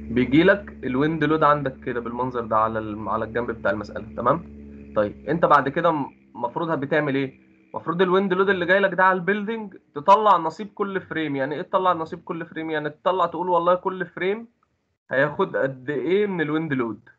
بيجي لك الويند لود عندك كده بالمنظر ده على ال- على الجنب بتاع المساله تمام طيب انت بعد كده المفروض بتعمل ايه المفروض الويند لود اللي جاي لك ده على البيلدينج تطلع نصيب كل فريم يعني ايه تطلع نصيب كل فريم يعني تطلع تقول والله كل فريم هياخد قد ايه من الويند لود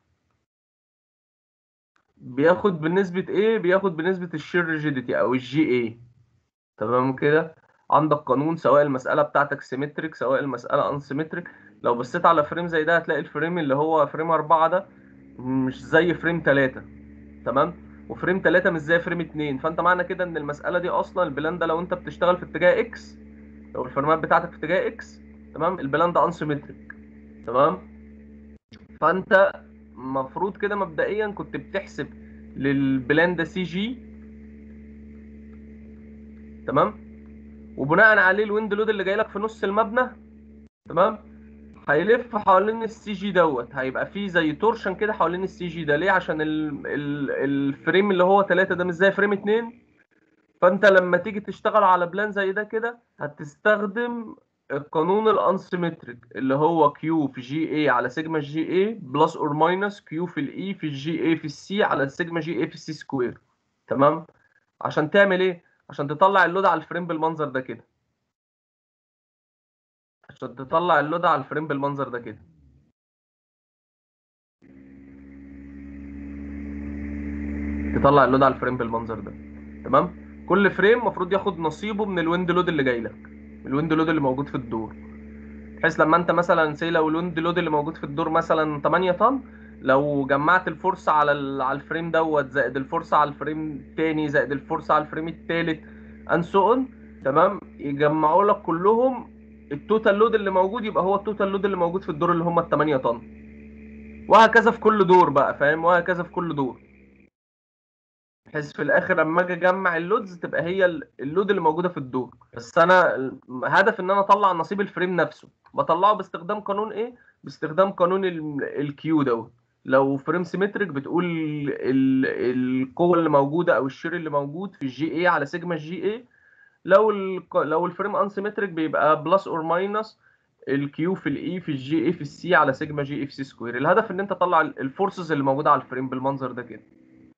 بياخد بنسبة ايه بياخد بنسبة الشير ريجيديتي او الجي اي تمام كده عندك قانون سواء المسألة بتاعتك سيمتريك سواء المسألة انسيمتريك لو بصيت على فريم زي ده هتلاقي الفريم اللي هو فريم أربعة ده مش زي فريم تلاتة تمام وفريم تلاتة مش زي فريم اتنين فانت معنى كده ان المسألة دي اصلا البلان ده لو انت بتشتغل في اتجاه اكس لو الفريمات بتاعتك في اتجاه اكس تمام البلان ده انسيمتريك تمام فانت المفروض كده مبدئيا كنت بتحسب للبلان ده سي جي تمام وبناء عليه الويند لود اللي جاي لك في نص المبنى تمام هيلف حوالين السي جي دوت هيبقى فيه زي تورشن كده حوالين السي جي ده ليه عشان ال ال الفريم اللي هو 3 ده مش زي فريم 2 فانت لما تيجي تشتغل على بلان زي ده كده هتستخدم القانون الانسيمتريك اللي هو كيو في جي اي على سيجما جي اي بلس اور ماينس كيو في الاي في الجي اي في السي على سيجما جي اي في السي سكوير تمام عشان تعمل ايه عشان تطلع اللود على الفريم بالمنظر ده كده عشان تطلع اللود على الفريم بالمنظر ده كده تطلع اللود على الفريم بالمنظر ده تمام كل فريم المفروض ياخد نصيبه من الويند لود اللي جاي لك الويند لود اللي موجود في الدور بحيث لما انت مثلا سي لو الويند لود اللي موجود في الدور مثلا 8 طن لو جمعت الفرصة على ال- على الفريم دوت زائد الفرصة على الفريم التاني زائد الفرصة على الفريم التالت and so on تمام يجمعوا لك كلهم التوتال لود اللي موجود يبقى هو التوتال لود اللي موجود في الدور اللي هم ال 8 طن وهكذا في كل دور بقى فاهم وهكذا في كل دور بحيث في الاخر لما اجي اجمع اللودز تبقى هي ال- اللود اللي موجوده في الدور بس انا ال- هدف ان انا اطلع نصيب الفريم نفسه بطلعه باستخدام قانون ايه باستخدام قانون الكيو دوت لو فريم سيمتريك بتقول ال- القوه اللي موجوده او الشير اللي موجود في الجي اي على سيجما جي اي لو ال لو الفريم انسيمتريك بيبقى بلس اور ماينس الكيو في الاي في الجي اي في السي على سيجما جي اي في سي سكوير الهدف ان انت تطلع الفورسز اللي موجوده على الفريم بالمنظر ده كده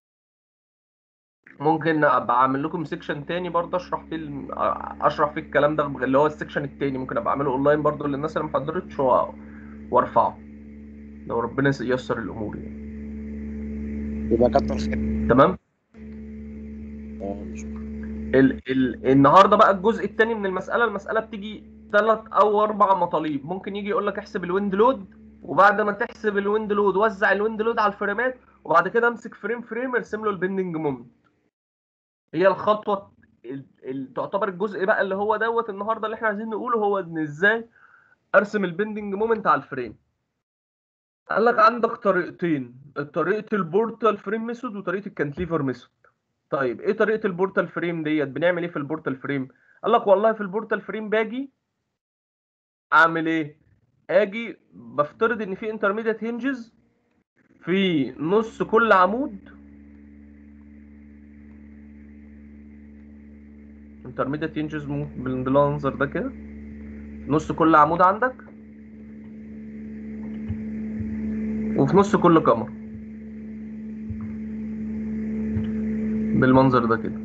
ممكن ابقى اعمل لكم سيكشن تاني برضه اشرح فيه ال- اشرح فيه الكلام ده اللي هو السيكشن التاني ممكن ابقى اعمله اونلاين برضه للناس اللي ما حضرتش و- وارفعه لو ربنا ييسر الامور يعني يبقى كتر خير تمام تمام شكرا ال ال النهارده بقى الجزء الثاني من المساله المساله بتيجي ثلاث او اربع مطالب ممكن يجي يقول لك احسب الويند لود وبعد ما تحسب الويند لود وزع الويند لود على الفريمات وبعد كده امسك فريم فريم ارسم له البندنج مومنت هي الخطوه ال- ال- تعتبر الجزء بقى اللي هو دوت النهارده اللي احنا عايزين نقوله هو ان ازاي ارسم البندنج مومنت على الفريم قال لك عندك طريقتين طريقه البورتال فريم ميثود وطريقه الكانتليفر ميثود طيب ايه طريقه البورتال فريم ديت بنعمل ايه في البورتال فريم قال لك والله في البورتال فريم باجي اعمل ايه اجي بفترض ان في انترميديت هنجز في نص كل عمود انترميديت هنجز بالمنظر ده كده نص كل عمود عندك وفي نص كل كاميرا بالمنظر ده كده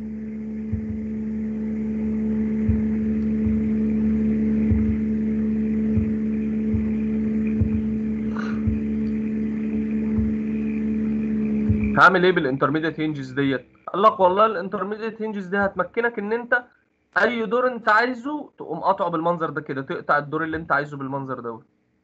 هعمل ايه بالانترميديت هنجز ديت قال لك والله الانترميديت هنجز دي هتمكنك ان انت اي دور انت عايزه تقوم قاطعه بالمنظر ده كده تقطع الدور اللي انت عايزه بالمنظر دوت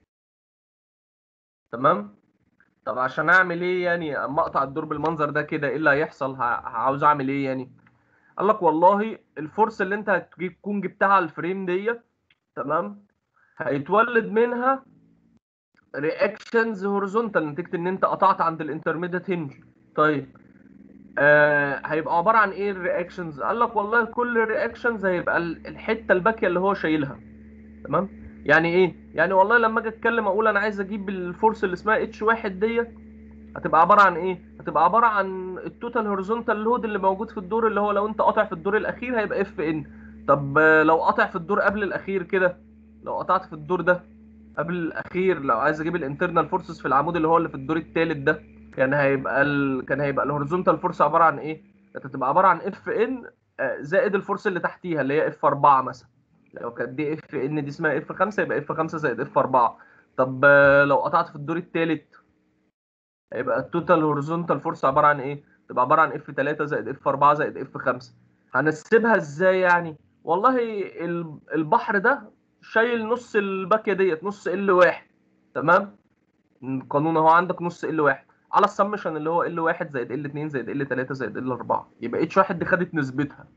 تمام طب عشان اعمل ايه يعني اما اقطع الدور بالمنظر ده كده ايه اللي هيحصل ه- عاوز اعمل ايه يعني قال لك والله الفورس اللي انت هتجي تكون جبتها على الفريم ديت تمام هيتولد منها رياكشنز هوريزونتال نتيجه ان انت قطعت عند الانترميديت هنج طيب آه هيبقى عباره عن ايه الرياكشنز قال لك والله كل رياكشنز هيبقى ال- الحته الباقيه اللي هو شايلها تمام يعني ايه يعني والله لما اجي اتكلم اقول انا عايز اجيب الفورس اللي اسمها اتش واحد ديت هتبقى عباره عن ايه هتبقى عباره عن التوتال هوريزونتال لود اللي موجود في الدور اللي هو لو انت قاطع في الدور الاخير هيبقى اف ان طب آه، لو قاطع في الدور قبل الاخير كده لو قطعت في الدور ده قبل الاخير لو عايز اجيب الانترنال فورسز في العمود اللي هو اللي في الدور الثالث ده كان هيبقى ال... كان هيبقى الهوريزونتال فورس عباره عن ايه كانت هتبقى عباره عن اف ان زائد الفورس اللي تحتيها اللي هي اف 4 مثلا لو كانت دي اف ان دي اسمها اف 5 يبقى اف 5 زائد اف 4 طب آه، لو قطعت في الدور الثالث هيبقى التوتال هوريزونتال فورس عباره عن ايه تبقى عباره عن اف 3 زائد اف 4 زائد اف 5 هنسيبها ازاي يعني والله ال- البحر ده شايل نص الباكيه ديت نص ال واحد تمام القانون اهو عندك نص ال واحد على السمشن اللي هو ال واحد زائد ال 2 زائد ال 3 زائد ال 4 يبقى اتش واحد دي خدت نسبتها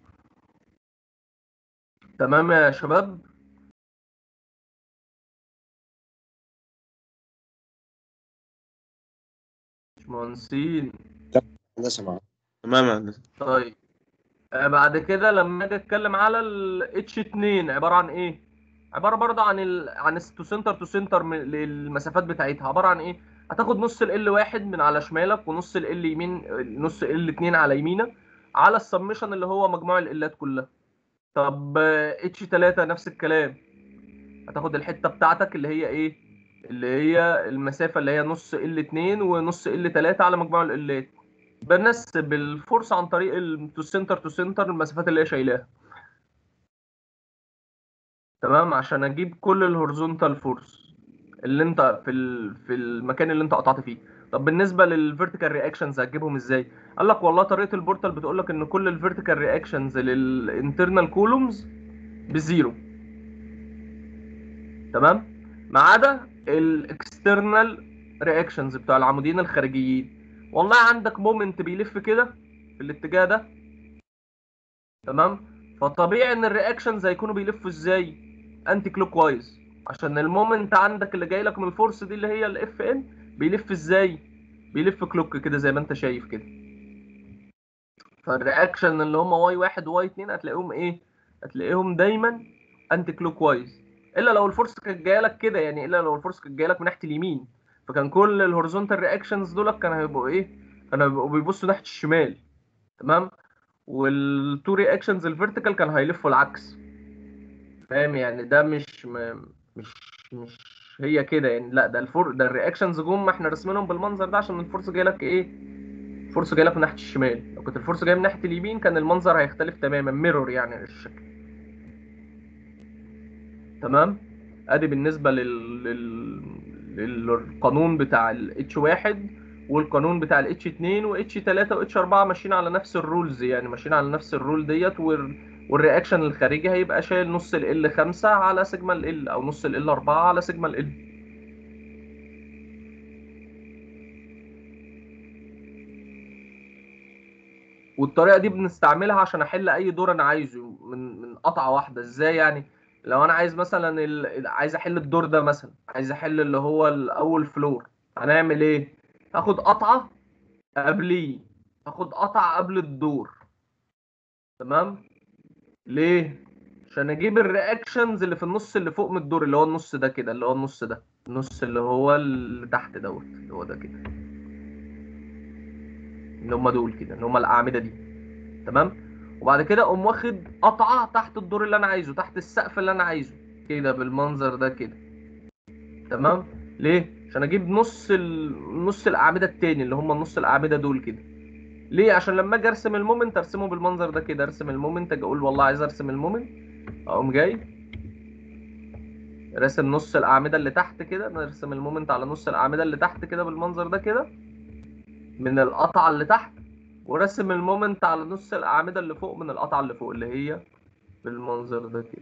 تمام يا شباب مهندسين هندسه معاك تمام يا هندسة طيب آه، بعد كده لما اجي اتكلم على ال H2 عباره عن ايه عباره برضه عن ال عن تو سنتر تو سنتر للمسافات بتاعتها عباره عن ايه هتاخد نص ال واحد من على شمالك ونص ال يمين نص ال 2 على يمينك على السمشن اللي هو مجموع الالات كلها طب اتش 3 نفس الكلام هتاخد الحته بتاعتك اللي هي ايه اللي هي المسافه اللي هي نص ال 2 ونص ال 3 على مجموع الالات بنسب الفورس عن طريق تو سنتر تو سنتر المسافات اللي هي شايلاها تمام عشان اجيب كل الهورزونتال فورس اللي انت في ال... في المكان اللي انت قطعت فيه طب بالنسبه للفيرتيكال رياكشنز هتجيبهم ازاي قال لك والله طريقه البورتال بتقول لك ان كل الفيرتيكال رياكشنز للانترنال كولومز بزيرو تمام ما عدا الاكسترنال رياكشنز بتوع العمودين الخارجيين والله عندك مومنت بيلف كده في الاتجاه ده تمام فطبيعي ان الرياكشنز هيكونوا بيلفوا ازاي انتي كلوك وايز عشان المومنت عندك اللي جاي لك من الفورس دي اللي هي الاف ان بيلف ازاي بيلف كلوك كده زي ما انت شايف كده فالرياكشن اللي هم واي واحد وواي اتنين هتلاقيهم ايه هتلاقيهم دايما انتي كلوك وايز الا لو الفورس كانت جايه لك كده يعني الا لو الفورس كانت جايه لك من ناحيه اليمين فكان كل الهوريزونتال رياكشنز دول كانوا هيبقوا ايه كانوا هيبقوا بيبصوا ناحيه الشمال تمام والتو رياكشنز الفيرتيكال كان هيلفوا العكس فاهم يعني ده مش م... مش مش هي كده يعني لا ده الفور ده الرياكشنز جم احنا رسمينهم بالمنظر ده عشان الفورس جاي لك ايه الفورس جاي لك من ناحيه الشمال لو كنت الفورس جاي من ناحيه اليمين كان المنظر هيختلف تماما ميرور يعني الشكل تمام ادي بالنسبه لل... لل... للقانون بتاع ال H1 والقانون بتاع ال H2 و H3 و H4 ماشيين على نفس الرولز يعني ماشيين على نفس الرول ديت وال... والرياكشن الخارجي هيبقى شايل نص ال L5 على سيجما ال L او نص ال L4 على سيجما ال L والطريقه دي بنستعملها عشان احل اي دور انا عايزه من من قطعه واحده ازاي يعني لو انا عايز مثلا ال... عايز احل الدور ده مثلا عايز احل اللي هو الاول فلور هنعمل ايه هاخد قطعه قبليه هاخد قطعه قبل الدور تمام ليه عشان اجيب الرياكشنز اللي في النص اللي فوق من الدور اللي هو النص ده كده اللي هو النص ده النص اللي هو اللي تحت دوت اللي هو ده كده اللي هم دول كده اللي هم الاعمده دي تمام وبعد كده اقوم واخد قطعه تحت الدور اللي انا عايزه تحت السقف اللي انا عايزه كده بالمنظر ده كده تمام ليه عشان اجيب نص ال... نص الاعمده التاني اللي هم النص الاعمده دول كده ليه عشان لما اجي ارسم المومنت ارسمه بالمنظر ده كده ارسم المومنت اجي اقول والله عايز ارسم المومنت اقوم جاي راسم نص الاعمده اللي تحت كده نرسم المومنت على نص الاعمده اللي تحت كده بالمنظر ده كده من القطعه اللي تحت ورسم المومنت على نص الاعمده اللي فوق من القطعه اللي فوق اللي هي بالمنظر ده كده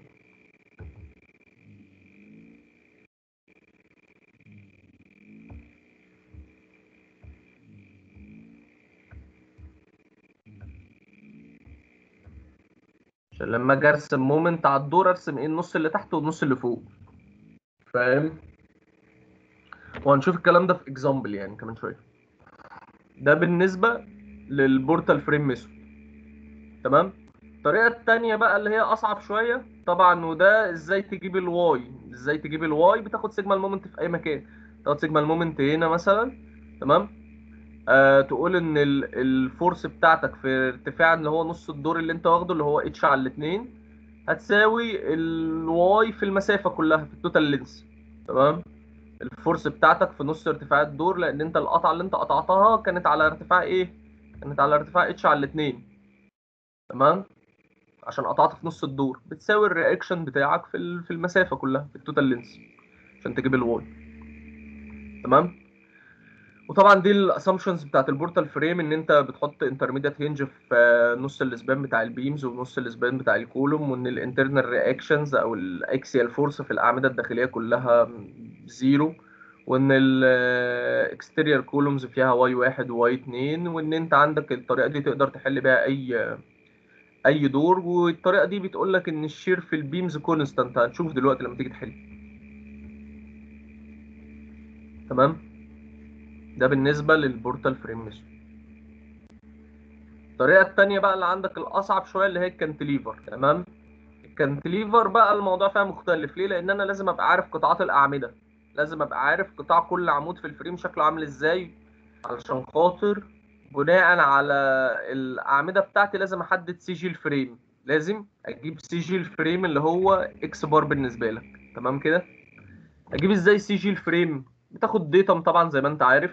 عشان لما اجي ارسم مومنت على الدور ارسم ايه النص اللي تحت والنص اللي فوق فاهم وهنشوف الكلام ده في اكزامبل يعني كمان شويه ده بالنسبه للبورتال فريم ميثود تمام الطريقه التانية بقى اللي هي اصعب شويه طبعا وده ازاي تجيب الواي ازاي تجيب الواي بتاخد سيجما المومنت في اي مكان تاخد سيجما المومنت هنا مثلا تمام آه تقول ان ال- الفورس بتاعتك في ارتفاع اللي هو نص الدور اللي انت واخده اللي هو اتش على الاتنين هتساوي الواي في المسافه كلها في التوتال لينس تمام الفورس بتاعتك في نص ارتفاع الدور لان انت القطعه اللي انت قطعتها كانت على ارتفاع ايه كانت على ارتفاع اتش على الاتنين تمام عشان قطعت في نص الدور بتساوي الرياكشن بتاعك في ال- في المسافه كلها في التوتال لينس عشان تجيب الواي تمام وطبعا دي الاسامبشنز بتاعت البورتال فريم ان انت بتحط انترميديت هينج في آه، نص الاسبان بتاع البيمز ونص الاسبان بتاع الكولوم وان الانترنال رياكشنز او الاكسيال فورس في الاعمده الداخليه كلها زيرو وان الاكستيرير كولومز فيها واي واحد وواي اتنين وان انت عندك الطريقه دي تقدر تحل بيها اي اي دور والطريقه دي بتقول لك ان الشير في البيمز كونستانت هنشوف دلوقتي لما تيجي تحل تمام ده بالنسبه للبورتال فريم ميثود الطريقه التانية بقى اللي عندك الاصعب شويه اللي هي الكانتليفر تمام الكانتليفر بقى الموضوع فيها مختلف ليه لان انا لازم ابقى عارف قطاعات الاعمده لازم ابقى عارف قطاع كل عمود في الفريم شكله عامل ازاي علشان خاطر بناء على الاعمده بتاعتي لازم احدد سي جي الفريم لازم اجيب سي جي الفريم اللي هو اكس بار بالنسبه لك تمام كده اجيب ازاي سي جي الفريم بتاخد ديتم طبعا زي ما انت عارف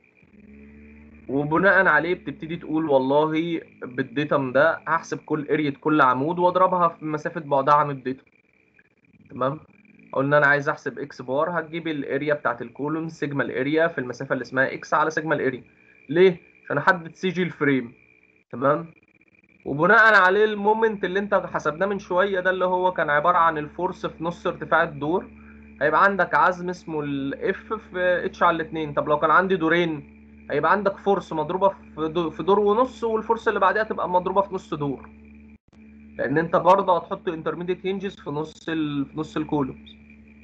وبناء عليه بتبتدي تقول والله بالديتم ده هحسب كل اريا كل عمود واضربها في مسافه بعدها عن الديتم تمام قلنا انا عايز احسب اكس بار هتجيب الاريا بتاعت الكولوم سيجما الاريا في المسافه اللي اسمها اكس على سيجما الاريا ليه عشان احدد سي جي الفريم تمام وبناء عليه المومنت اللي انت حسبناه من شويه ده اللي هو كان عباره عن الفورس في نص ارتفاع الدور هيبقى عندك عزم اسمه الاف في اتش على الاتنين طب لو كان عندي دورين هيبقى عندك فورس مضروبه في دو- في دور ونص والفورس اللي بعدها تبقى مضروبه في نص دور لان انت برضه هتحط انترميديت هينجز في نص ال... في نص الكولومز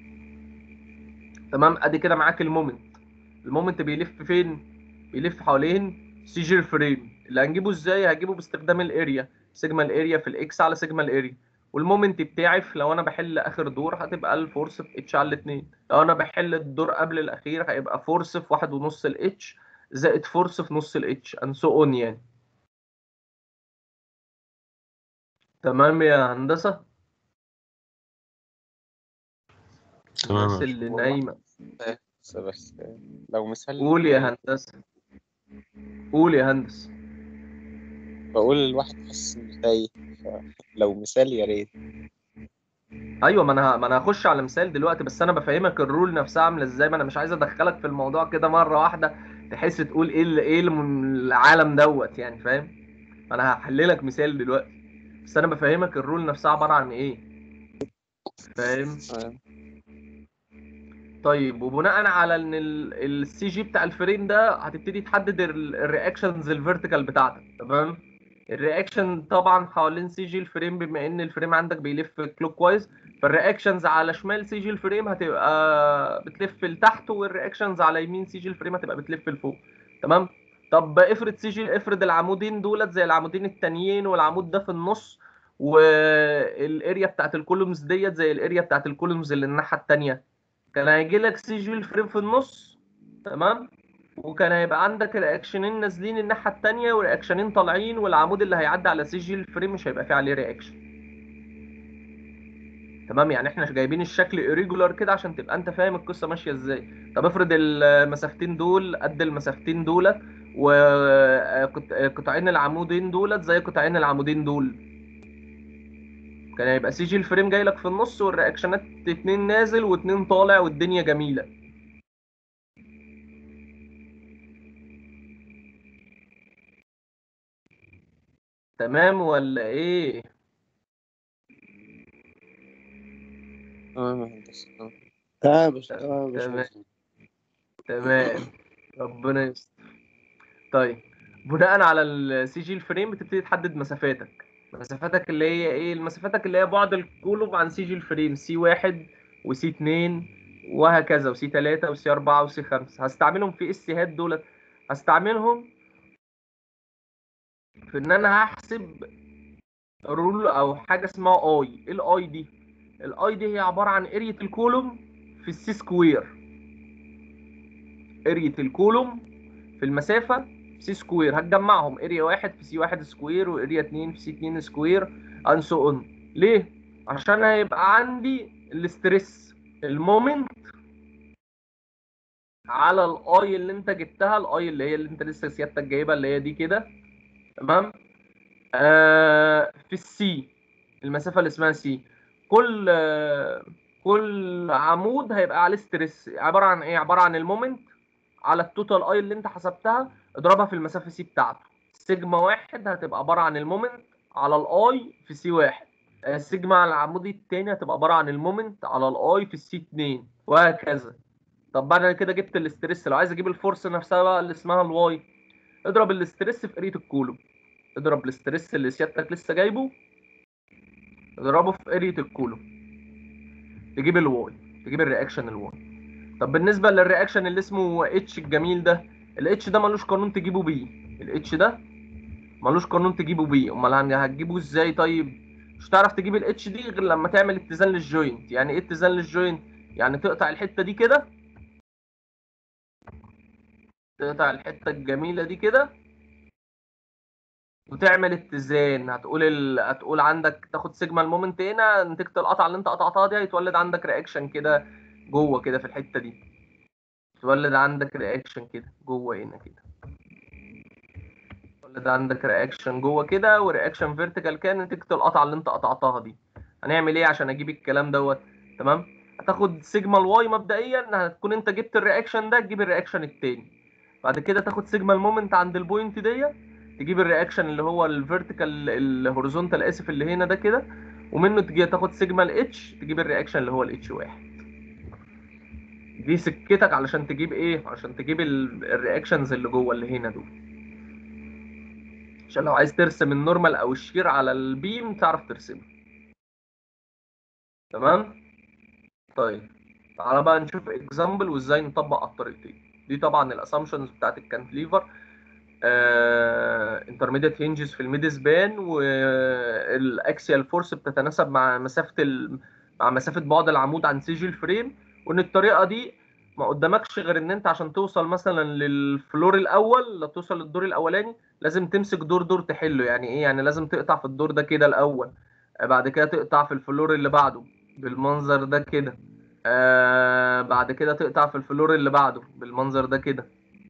تمام ادي كده معاك المومنت المومنت بيلف فين بيلف حوالين سي جي الفريم اللي هنجيبه ازاي هجيبه باستخدام الاريا سيجما الاريا في الاكس على سيجما الاريا والمومنت بتاعي في لو انا بحل اخر دور هتبقى الفورس في اتش على الاتنين لو انا بحل الدور قبل الاخير هيبقى فورس في واحد ونص الاتش زائد فورس في نص الاتش and so on يعني تمام يا هندسة تمام الناس يا اللي نايمة بس بس لو مثال قول يا هندسة قول يا هندسة بقول الواحد حاسس انه تايه لو مثال يا ريت ايوه ما انا ما انا هخش على مثال دلوقتي بس انا بفهمك الرول نفسها عامله ازاي ما انا مش عايز ادخلك في الموضوع كده مره واحده تحس تقول ايه ال- ايه الم- العالم دوت يعني فاهم انا هحللك مثال دلوقتي بس انا بفهمك الرول نفسها عباره عن ايه فاهم آه. طيب وبناء على ان السي جي بتاع الفريم ده هتبتدي تحدد الرياكشنز الفيرتيكال بتاعتك تمام الرياكشن طبعا حوالين سي جي الفريم بما ان الفريم عندك بيلف كلوك وايز فالرياكشنز على شمال سي جي الفريم هتبقى بتلف لتحت والرياكشنز على يمين سي جي الفريم هتبقى بتلف لفوق تمام طب افرض سي جي افرض العمودين دولت زي العمودين التانيين والعمود ده في النص والاريا بتاعت الكولومز ديت زي الاريا بتاعت الكولومز اللي الناحيه التانيه كان هيجي لك سي جي الفريم في النص تمام وكان هيبقى عندك رياكشنين نازلين الناحيه التانيه ورياكشنين طالعين والعمود اللي هيعدي على سي جي الفريم مش هيبقى فيه عليه رياكشن تمام يعني احنا جايبين الشكل irregular كده عشان تبقى انت فاهم القصه ماشيه ازاي طب افرض المسافتين دول قد المسافتين دولت وقطعين العمودين دولت زي قطعين العمودين دول كان هيبقى سي جي الفريم جاي لك في النص والرياكشنات اتنين نازل واتنين طالع والدنيا جميله تمام ولا ايه تمام يا هندسة تمام. تمام يا باشا تمام يا تمام. باشا تمام ربنا يستر طيب بناء على السي جي الفريم بتبتدي تحدد مسافاتك مسافاتك اللي هي ايه المسافاتك اللي هي بعد الكولوم عن سي جي الفريم سي واحد وسي اتنين وهكذا وسي تلاتة وسي أربعة وسي خمسة هستعملهم في السيهات دولت هستعملهم في ان انا هحسب رول او حاجه اسمها اي ايه الاي دي الاي دي هي عباره عن ارية الكولوم في السي سكوير ارية الكولوم في المسافه سي سكوير هتجمعهم اريا واحد في سي واحد سكوير واريا اتنين في سي اتنين سكوير and so on ليه عشان هيبقى عندي الاسترس المومنت على الاي اللي انت جبتها الاي اللي هي اللي انت لسه سيادتك جايبها اللي هي دي كده تمام آه في السي المسافه اللي اسمها سي كل آه كل عمود هيبقى عليه ستريس عباره عن ايه عباره عن المومنت على التوتال اي اللي انت حسبتها اضربها في المسافه سي بتاعته سيجما واحد هتبقى عباره عن المومنت على الاي في سي واحد آه، سيجما على العمود التاني هتبقى عباره عن المومنت على الاي في السي 2 وهكذا طب بعد كده جبت الاستريس لو عايز اجيب الفورس نفسها بقى اللي اسمها الواي اضرب الاستريس في اريا الكولوم اضرب الاستريس اللي سيادتك لسه جايبه اضربه في اريا الكولوم تجيب الواي تجيب الرياكشن الواي طب بالنسبه للرياكشن اللي اسمه اتش الجميل ده الاتش ده ملوش قانون تجيبه بيه الاتش ده ملوش قانون تجيبه بيه امال هن- هتجيبه ازاي طيب مش هتعرف تجيب الاتش دي غير لما تعمل اتزان للجوينت يعني ايه اتزان للجوينت يعني تقطع الحته دي كده تقطع الحته الجميله دي كده وتعمل اتزان هتقول ال... هتقول عندك تاخد سيجما المومنت هنا نتيجه القطعه اللي انت قطعتها دي هيتولد عندك رياكشن كده جوه كده في الحته دي تولد عندك رياكشن كده جوه هنا كده تولد عندك رياكشن جوه كده ورياكشن فيرتيكال كان نتيجه القطعه اللي انت قطعتها دي هنعمل ايه عشان اجيب الكلام دوت تمام هتاخد سيجما الواي مبدئيا هتكون انت جبت الرياكشن ده تجيب الرياكشن التاني بعد كده تاخد سيجما المومنت عند البوينت دي تجيب الرياكشن اللي هو الفيرتيكال الهوريزونتال اسف اللي هنا ده كده ومنه تجي تاخد سيجما الاتش تجيب الرياكشن اللي هو الاتش واحد دي سكتك علشان تجيب ايه عشان تجيب الرياكشنز اللي جوه اللي هنا دول عشان لو عايز ترسم النورمال او الشير على البيم تعرف ترسمه تمام طيب تعالى بقى نشوف اكزامبل وازاي نطبق على الطريقتين دي طبعا الاسامبشنز بتاعت الكانتليفر انترميديت هينجز في الميد سبان والاكسيال فورس بتتناسب مع مسافه ال... مع مسافه بعد العمود عن سيج الفريم وان الطريقه دي ما قدامكش غير ان انت عشان توصل مثلا للفلور الاول لو توصل للدور الاولاني لازم تمسك دور دور تحله يعني ايه يعني لازم تقطع في الدور ده كده الاول بعد كده تقطع في الفلور اللي بعده بالمنظر ده كده آه بعد كده تقطع في الفلور اللي بعده بالمنظر ده كده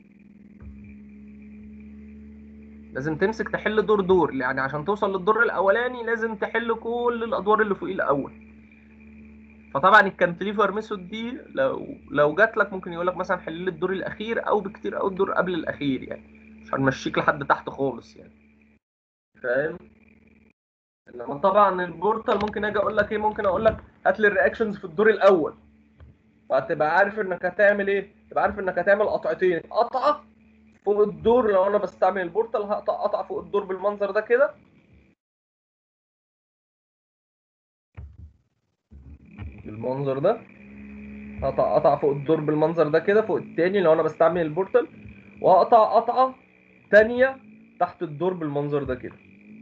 لازم تمسك تحل دور دور يعني عشان توصل للدور الاولاني لازم تحل كل الادوار اللي فوقيه الاول فطبعا الكانتليفر ميثود دي لو لو جات لك ممكن يقول لك مثلا حل لي الدور الاخير او بكتير او الدور قبل الاخير يعني مش هنمشيك لحد تحت خالص يعني فاهم انما طبعا البورتال ممكن اجي اقول لك ايه ممكن اقول لك هات لي الرياكشنز في الدور الاول فهتبقى عارف انك هتعمل ايه تبقى عارف انك هتعمل قطعتين قطعه فوق الدور لو انا بستعمل البورتال هقطع قطعه فوق الدور بالمنظر ده كده بالمنظر ده هقطع قطعه فوق الدور بالمنظر ده كده فوق التاني لو انا بستعمل البورتال وهقطع قطعه تانية تحت الدور بالمنظر ده كده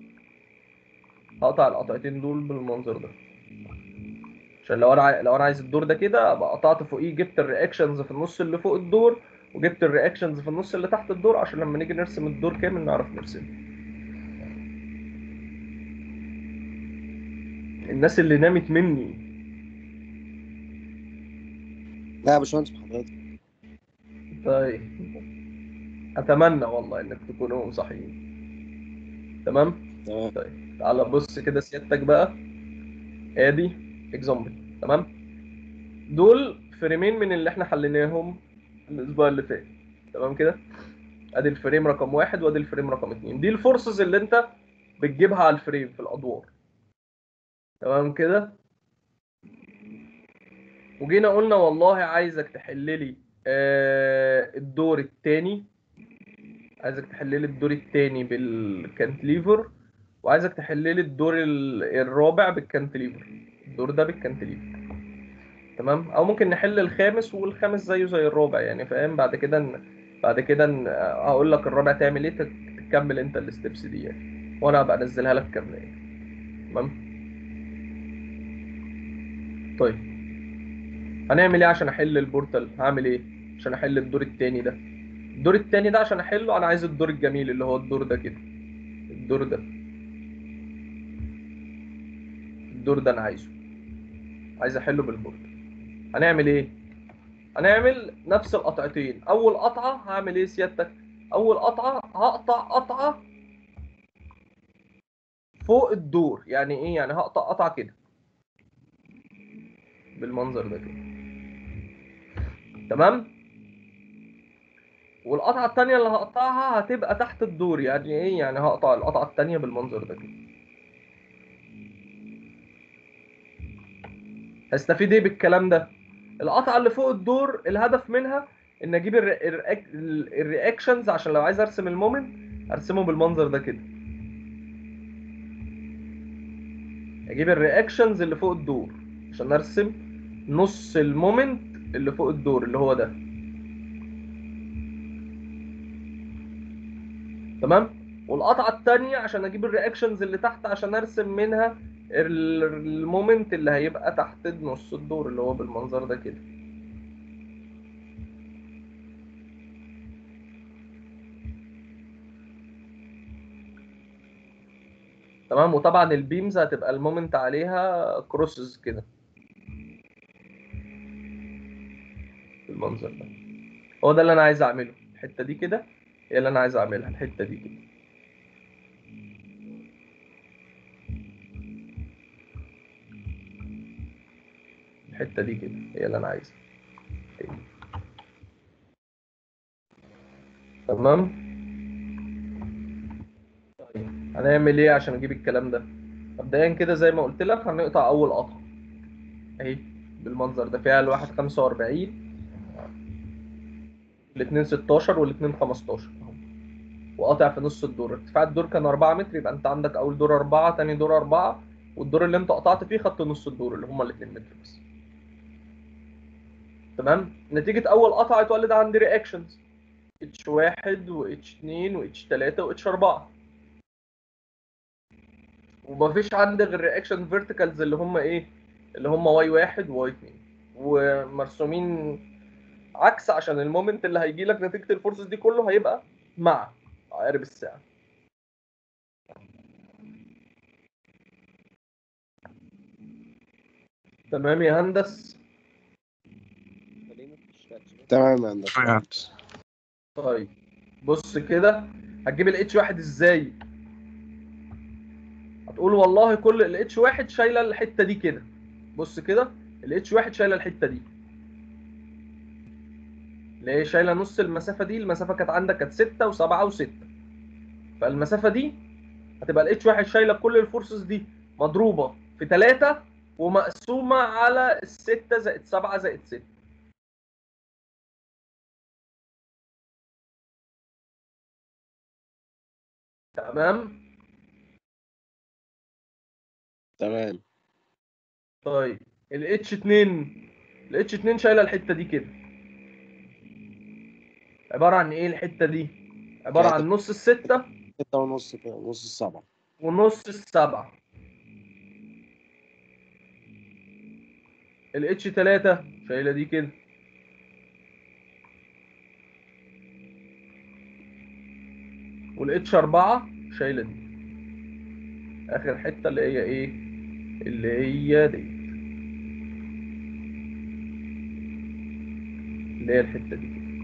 هقطع القطعتين دول بالمنظر ده عشان لو انا عاي... لو انا عايز الدور ده كده ابقى قطعت فوقيه جبت الرياكشنز في النص اللي فوق الدور وجبت الرياكشنز في النص اللي تحت الدور عشان لما نيجي نرسم الدور كامل نعرف نرسمه الناس اللي نامت مني لا يا باشمهندس حضرتك طيب اتمنى والله انك تكونوا صحيين تمام تمام طيب تعالى بص كده سيادتك بقى ادي اكزامبل تمام دول فريمين من اللي احنا حليناهم الاسبوع اللي فات تمام كده ادي الفريم رقم واحد وادي الفريم رقم اتنين دي الفورسز اللي انت بتجيبها على الفريم في الادوار تمام كده وجينا قلنا والله عايزك تحل لي آه الدور التاني عايزك تحل لي الدور التاني بالكانتليفر وعايزك تحل لي الدور ال- الرابع بالكانتليفر الدور ده بالكانتليفر تمام او ممكن نحل الخامس والخامس زيه زي الرابع يعني فاهم بعد كده ن... بعد كده ن... هقول لك الرابع تعمل ايه تك- تكمل انت الستبس دي يعني وانا هبقى انزلها لك كامله يعني تمام طيب هنعمل ايه عشان احل البورتال هعمل ايه عشان احل الدور التاني ده الدور التاني ده عشان احله انا عايز الدور الجميل اللي هو الدور ده كده الدور ده الدور ده انا عايزه عايز احله بالبورتال هنعمل ايه هنعمل نفس القطعتين اول قطعه هعمل ايه سيادتك اول قطعه هقطع قطعه فوق الدور يعني ايه يعني هقطع قطعه كده بالمنظر ده كده تمام والقطعه التانية اللي هقطعها هتبقى تحت الدور يعني ايه يعني هقطع القطعه التانية بالمنظر ده كده هستفيد ايه بالكلام ده القطعه اللي فوق الدور الهدف منها ان اجيب الرياكشنز عشان لو عايز ارسم المومنت ارسمه بالمنظر ده كده اجيب الرياكشنز اللي فوق الدور عشان ارسم نص المومنت اللي فوق الدور اللي هو ده تمام والقطعه الثانيه عشان اجيب الرياكشنز اللي تحت عشان ارسم منها ال- المومنت اللي هيبقى تحت نص الدور اللي هو بالمنظر ده كده تمام وطبعا البيمز هتبقى المومنت عليها كروسز كده بالمنظر ده هو ده اللي انا عايز اعمله الحته دي كده هي اللي انا عايز اعملها الحته دي كده الحته دي كده هي اللي انا عايزها هي. تمام طيب هنعمل ايه عشان اجيب الكلام ده مبدئيا كده زي ما قلت لك هنقطع اول قطعه اهي بالمنظر ده فيها الواحد 45 الاثنين 16 والاثنين 15 اهو وقاطع في نص الدور ارتفاع الدور كان 4 متر يبقى انت عندك اول دور 4 تاني دور 4 والدور اللي انت قطعت فيه خدت نص الدور اللي هما الاثنين متر بس تمام نتيجة أول قطعة اتولد عندي رياكشنز اتش واحد واتش اتنين واتش تلاتة واتش أربعة ومفيش عندي غير رياكشن فيرتيكالز اللي هم إيه؟ اللي هم واي واحد وواي اتنين ومرسومين عكس عشان المومنت اللي هيجي لك نتيجة الفورسز دي كله هيبقى مع عقارب الساعة تمام يا هندس تمام يا هندسة طيب بص كده هتجيب الاتش واحد ازاي هتقول والله كل الاتش واحد شايله الحته دي كده بص كده الاتش واحد شايله الحته دي اللي هي شايله نص المسافه دي المسافه كانت عندك كانت 6 و7 و6 فالمسافه دي هتبقى الاتش واحد شايله كل الفورسز دي مضروبه في 3 ومقسومه على الستة زائد 7 زائد 6 تمام تمام طيب ال H2 ال H2 شايله الحته دي كده عباره عن ايه الحته دي عباره عن نص الستة ستة ونص كده نص السبعة ونص السبعة ال H3 شايله دي كده وال H4 شايله دي اخر حته اللي هي ايه اللي هي دي اللي هي الحته دي كده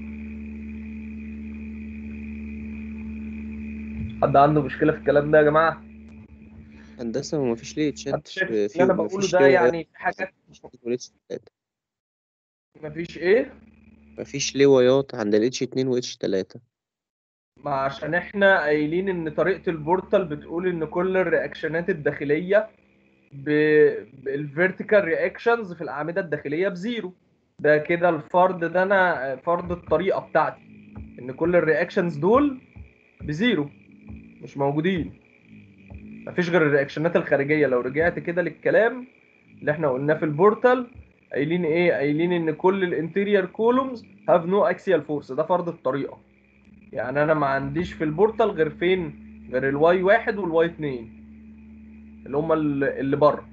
حد عنده مشكله في الكلام ده يا جماعه هندسة هو مفيش ليه حد تشات شايف في اللي انا فيهم بقوله مفيش ده ليه يعني في حاجات والاتش تلاتة مفيش ايه مفيش ليه وايات عند الاتش اتنين واتش تلاتة ما عشان احنا قايلين ان طريقة البورتال بتقول ان كل الرياكشنات الداخلية بالفيرتيكال رياكشنز في الأعمدة الداخلية بزيرو ده كده الفرض ده انا فرض الطريقة بتاعتي ان كل الرياكشنز دول بزيرو مش موجودين مفيش غير الرياكشنات الخارجية لو رجعت كده للكلام اللي احنا قلناه في البورتال قايلين ايه قايلين ان كل الانتيرير كولومز هاف نو اكسيال فورس ده فرض الطريقة يعني انا ما عنديش في البورتال غير فين غير الواي واحد والواي اتنين اللي هما ال- اللي بره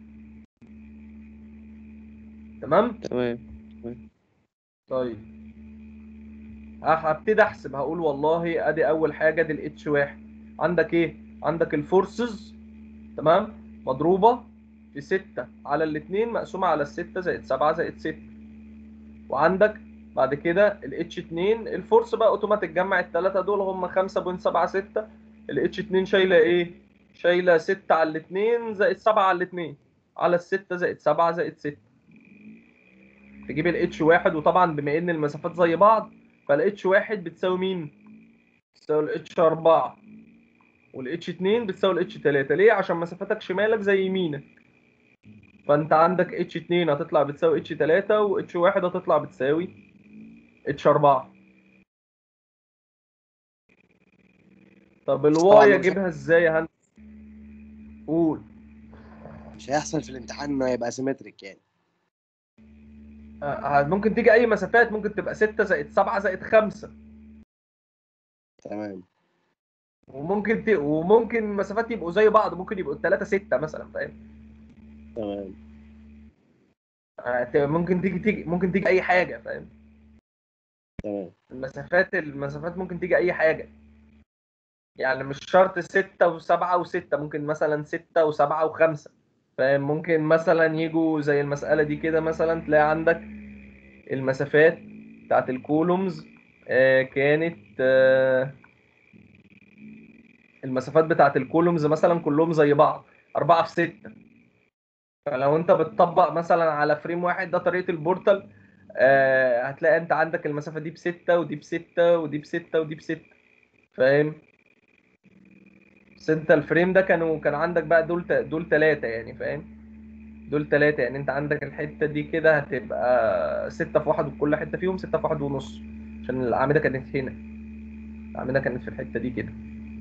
تمام تمام طيب ه- هبتدي احسب هقول والله ادي اول حاجه دي الاتش واحد عندك ايه عندك الفورسز تمام مضروبه في 6 على الاثنين مقسومه على الستة زائد 7 زائد 6 وعندك بعد كده ال H2 الفورس بقى اوتوماتيك جمع الثلاثه دول هم 5.76 ال H2 شايله ايه شايله 6 على الاثنين زائد 7 على الاثنين على الستة زائد 7 زائد 6 تجيب ال H1 وطبعا بما ان المسافات زي بعض فال H1 بتساوي مين بتساوي ال H4 وال H2 بتساوي ال H3 ليه عشان مسافاتك شمالك زي يمينك فانت عندك H2 هتطلع بتساوي H3 و H1 هتطلع بتساوي H4 طب طبعاً الواي مش- اجيبها ازاي يا هندسة قول مش هيحصل في الامتحان انه يبقى سيمتريك يعني آه، ممكن تيجي اي مسافات ممكن تبقى 6 زائد 7 زائد 5 تمام وممكن ت... وممكن مسافات يبقوا زي بعض ممكن يبقوا 3 6 مثلا فاهم تمام آه، ت- ممكن تيجي تيجي ممكن تيجي اي حاجه فاهم تمام المسافات المسافات ممكن تيجي اي حاجه يعني مش شرط 6 و7 و6 ممكن مثلا 6 و7 و5 فاهم ممكن مثلا يجوا زي المسألة دي كده مثلا تلاقي عندك المسافات بتاعت الكولومز آه، كانت آه، المسافات بتاعت الكولومز مثلا كلهم زي بعض 4 في 6 فلو انت بتطبق مثلا على فريم واحد ده طريقة البورتال آه، هتلاقي انت عندك المسافة دي بستة ودي بستة ودي بستة ودي بستة فاهم بس انت الفريم ده كانوا كان عندك بقى دول ت- دول ثلاثة يعني فاهم دول ثلاثة يعني انت عندك الحتة دي كده هتبقى ستة في واحد وكل حتة فيهم ستة في واحد ونص عشان الأعمدة كانت هنا الأعمدة كانت في الحتة دي كده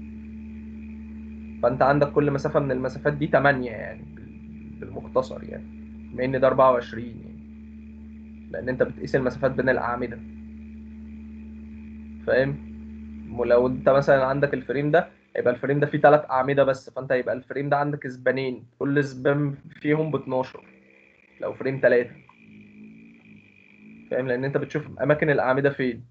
فانت عندك كل مسافة من المسافات دي 8 يعني بال- بالمختصر يعني بما ان ده 24 يعني لان انت بتقيس المسافات بين الأعمدة فاهم ولو انت مثلا عندك الفريم ده يبقى الفريم ده فيه ثلاث أعمدة بس فانت هيبقى الفريم ده عندك اسبانين كل اسبان فيهم ب 12 لو فريم ثلاثة فاهم لان انت بتشوف اماكن الأعمدة فين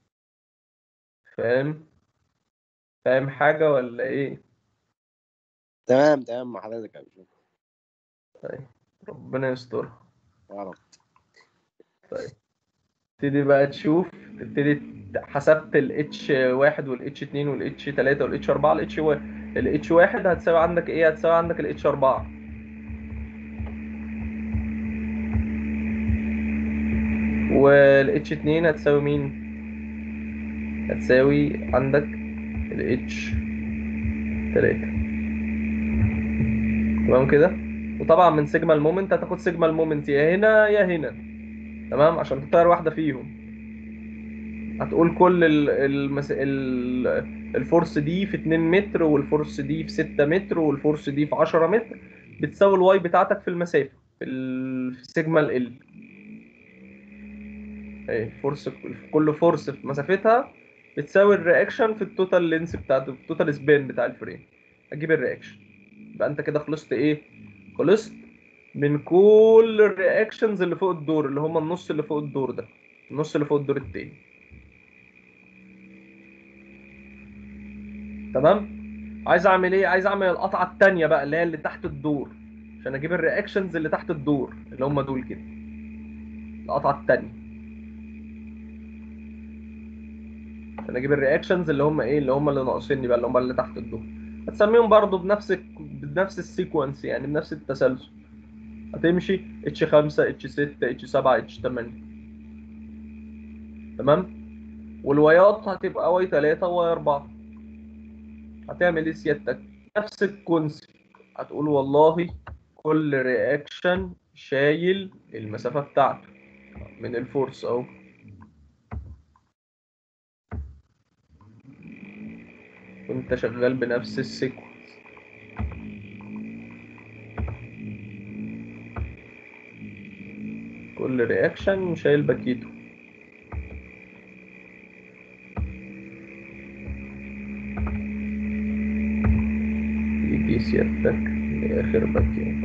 فاهم فاهم حاجة ولا ايه تمام تمام مع حضرتك يا باشا ربنا يسترها يا رب تبتدي بقى تشوف تبتدي ت- حسبت ال H1 وال H2 وال H3 وال H4 ال H1 ال H1 هتساوي عندك ايه هتساوي عندك ال H4 وال H2 هتساوي مين هتساوي عندك ال H3 تمام كده وطبعا من سيجما المومنت هتاخد سيجما المومنت يا هنا يا هنا تمام عشان تطير واحدة فيهم هتقول كل ال المس... ال الفورس دي في 2 متر والفورس دي في 6 متر والفورس دي في 10 متر بتساوي الواي بتاعتك في المسافة في, ال... في سيجما ال ايه الفورس كل فورس في مسافتها بتساوي الرياكشن في التوتال لينس بتاعته في التوتال سبان بتاع الفريم اجيب الرياكشن يبقى انت كده خلصت ايه خلصت من كل الرياكشنز اللي فوق الدور اللي هم النص اللي فوق الدور ده النص اللي فوق الدور التاني تمام عايز اعمل ايه عايز اعمل القطعه التانية بقى اللي هي اللي تحت الدور عشان اجيب الرياكشنز اللي تحت الدور اللي هم دول كده القطعه التانية عشان اجيب الرياكشنز اللي هم ايه اللي هم اللي ناقصيني بقى اللي هم اللي تحت الدور هتسميهم برضو بنفس بنفس السيكونس يعني بنفس التسلسل هتمشي اتش 5 اتش 6 اتش 7 اتش 8 تمام والوايات هتبقى واي 3 وواي 4 هتعمل ايه سيادتك نفس الكونسيبت هتقول والله كل رياكشن شايل المسافة بتاعته من الفورس اهو وانت شغال بنفس السيكونس كل رياكشن شايل باكيته يجي سيادتك لآخر باكيت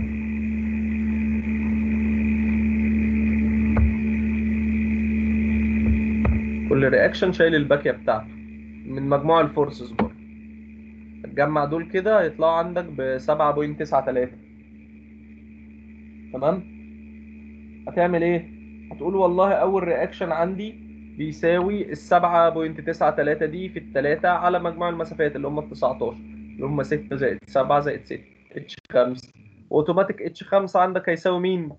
كل رياكشن شايل الباكية بتاعته من مجموع الفورسز برضه تجمع دول كده هيطلعوا عندك ب 7.93 تمام هتعمل ايه هتقول والله اول رياكشن عندي بيساوي السبعة بوينت تسعة تلاتة دي في التلاتة على مجموع المسافات اللي هم التسعتاشر اللي هم ستة زائد سبعة زائد ستة اتش خمسة اوتوماتيك اتش خمسة عندك هيساوي مين؟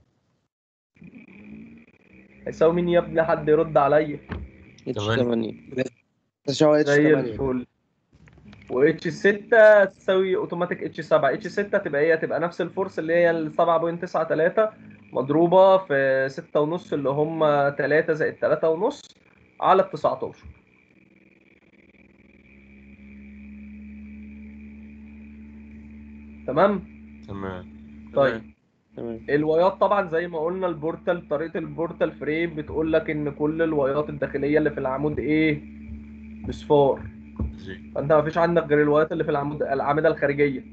هيساوي مين يا ابني حد يرد عليا اتش تمانية. 8 تساوي اتش زي 8 الفل و اتش 6 تساوي اوتوماتيك اتش 7 اتش 6 تبقى هي تبقى نفس الفورس اللي هي ال 7.93 مضروبة في 6 ونص اللي هم 3 زائد 3 ونص على ال 19 تمام تمام طيب تمام الوايات طبعا زي ما قلنا البورتال طريقة البورتال فريم بتقول لك ان كل الوايات الداخلية اللي في العمود ايه بصفار زي فانت ما فيش عندك غير الوايات اللي في العمود الاعمده الخارجيه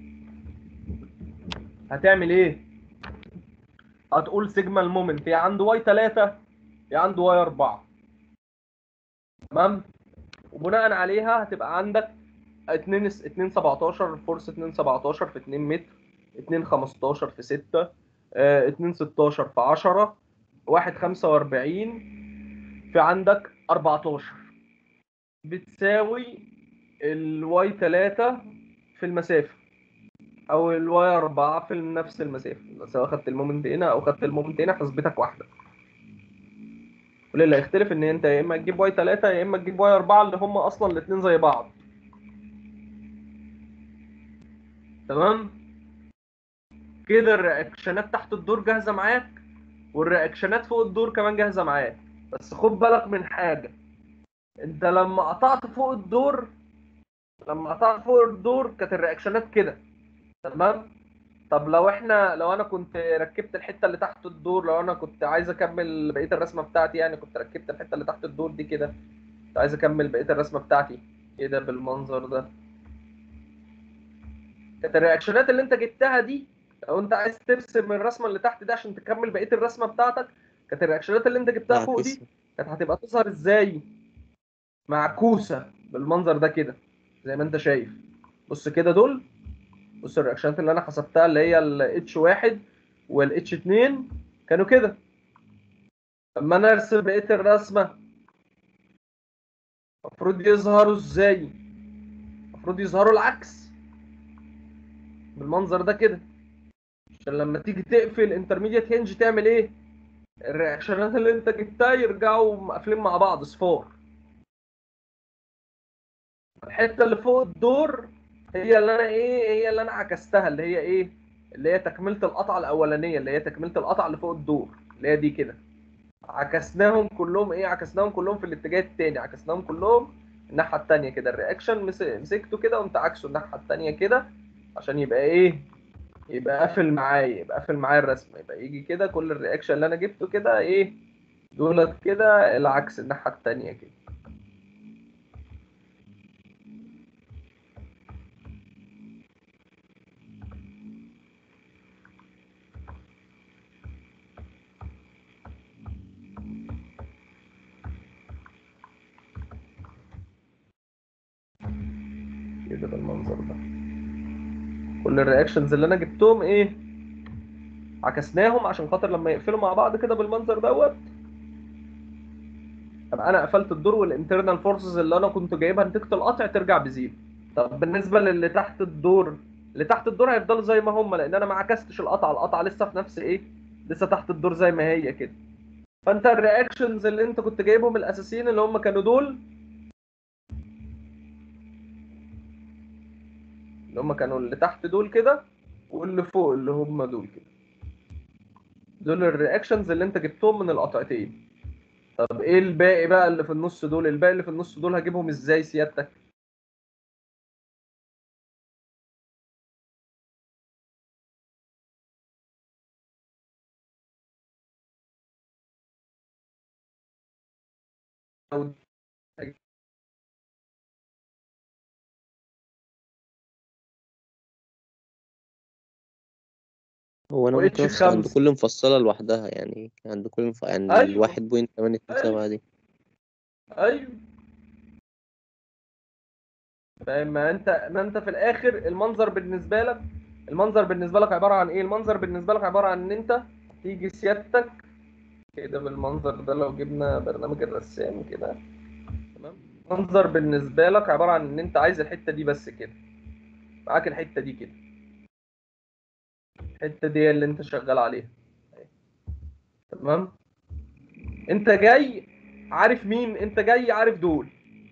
هتعمل ايه هتقول سيجما المومنت يا عند واي 3 يا عند واي 4 تمام وبناء عليها هتبقى عندك 2 2 17 فورس 2 17 في 2 متر 2 15 في 6 آه، 2 16 في 10 1 45 في عندك 14 بتساوي الواي 3 في المسافة أو الواي 4 في نفس المسافة سواء خدت المومنت هنا أو خدت المومنت هنا حسبتك واحدة كل اللي هيختلف إن أنت يا إما تجيب واي 3 يا إما تجيب واي 4 اللي هم أصلا الاتنين زي بعض تمام كده الرياكشنات تحت الدور جاهزة معاك والرياكشنات فوق الدور كمان جاهزة معاك بس خد بالك من حاجة انت لما قطعت فوق الدور لما قطعت فوق الدور كانت الرياكشنات كده تمام طب لو احنا لو انا كنت ركبت الحته اللي تحت الدور لو انا كنت عايز اكمل بقيه الرسمه بتاعتي يعني كنت ركبت الحته اللي تحت الدور دي كده كنت عايز اكمل بقيه الرسمه بتاعتي كده بالمنظر ده كانت الرياكشنات اللي انت جبتها دي لو انت عايز ترسم الرسمه اللي تحت دي عشان تكمل بقيه الرسمه بتاعتك كانت الرياكشنات اللي انت جبتها فوق دي كانت هتبقى تظهر ازاي معكوسه بالمنظر ده كده زي ما انت شايف بص كده دول بص الرياكشنات اللي انا حسبتها اللي هي ال H1 وال H2 كانوا كده لما انا ارسم بقيه الرسمه المفروض يظهروا ازاي المفروض يظهروا العكس بالمنظر ده كده عشان لما تيجي تقفل انترميديت هنج تعمل ايه الرياكشنات اللي انت جبتها يرجعوا مقفلين مع بعض صفار الحته اللي فوق الدور هي اللي انا ايه هي اللي انا عكستها اللي هي ايه اللي هي تكمله القطعه الاولانيه اللي هي تكمله القطعه اللي فوق الدور اللي هي دي كده عكسناهم كلهم ايه عكسناهم كلهم في الاتجاه التاني عكسناهم كلهم الناحيه التانيه كده الرياكشن مس- مسكته كده قمت عكسه الناحيه التانيه كده عشان يبقى ايه يبقى قافل معايا يبقى قافل معايا الرسمه يبقى يجي كده كل الرياكشن اللي انا جبته كده ايه دولت كده العكس الناحيه التانيه كده كده بالمنظر ده كل الرياكشنز اللي انا جبتهم ايه عكسناهم عشان خاطر لما يقفلوا مع بعض كده بالمنظر دوت ابقى انا قفلت الدور والانترنال فورسز اللي انا كنت جايبها نتيجه القطع ترجع بزيرو طب بالنسبه للي تحت الدور اللي تحت الدور هيفضلوا زي ما هم لان انا ما عكستش القطعه القطعه لسه في نفس ايه لسه تحت الدور زي ما هي كده فانت الرياكشنز اللي انت كنت جايبهم الاساسيين اللي هم كانوا دول اللي هم كانوا اللي تحت دول كده واللي فوق اللي هم دول كده دول الرياكشنز اللي انت جبتهم من القطعتين طب ايه الباقي بقى اللي في النص دول الباقي اللي في النص دول هجيبهم ازاي سيادتك هو انا و ممكن H افصل عند خمسة. كل مفصلة لوحدها يعني عند كل مف... عند أيوة. الواحد بوينت تمانية اتنين سبعة دي ايوه فاهم ما انت ما انت في الاخر المنظر بالنسبه لك المنظر بالنسبه لك عباره عن ايه المنظر بالنسبه لك عباره عن ان انت تيجي سيادتك كده بالمنظر ده لو جبنا برنامج الرسام كده تمام منظر بالنسبة لك عبارة عن ان انت عايز الحتة دي بس كده معاك الحتة دي كده الحتة دي هي اللي انت شغال عليها تمام انت جاي عارف مين انت جاي عارف دول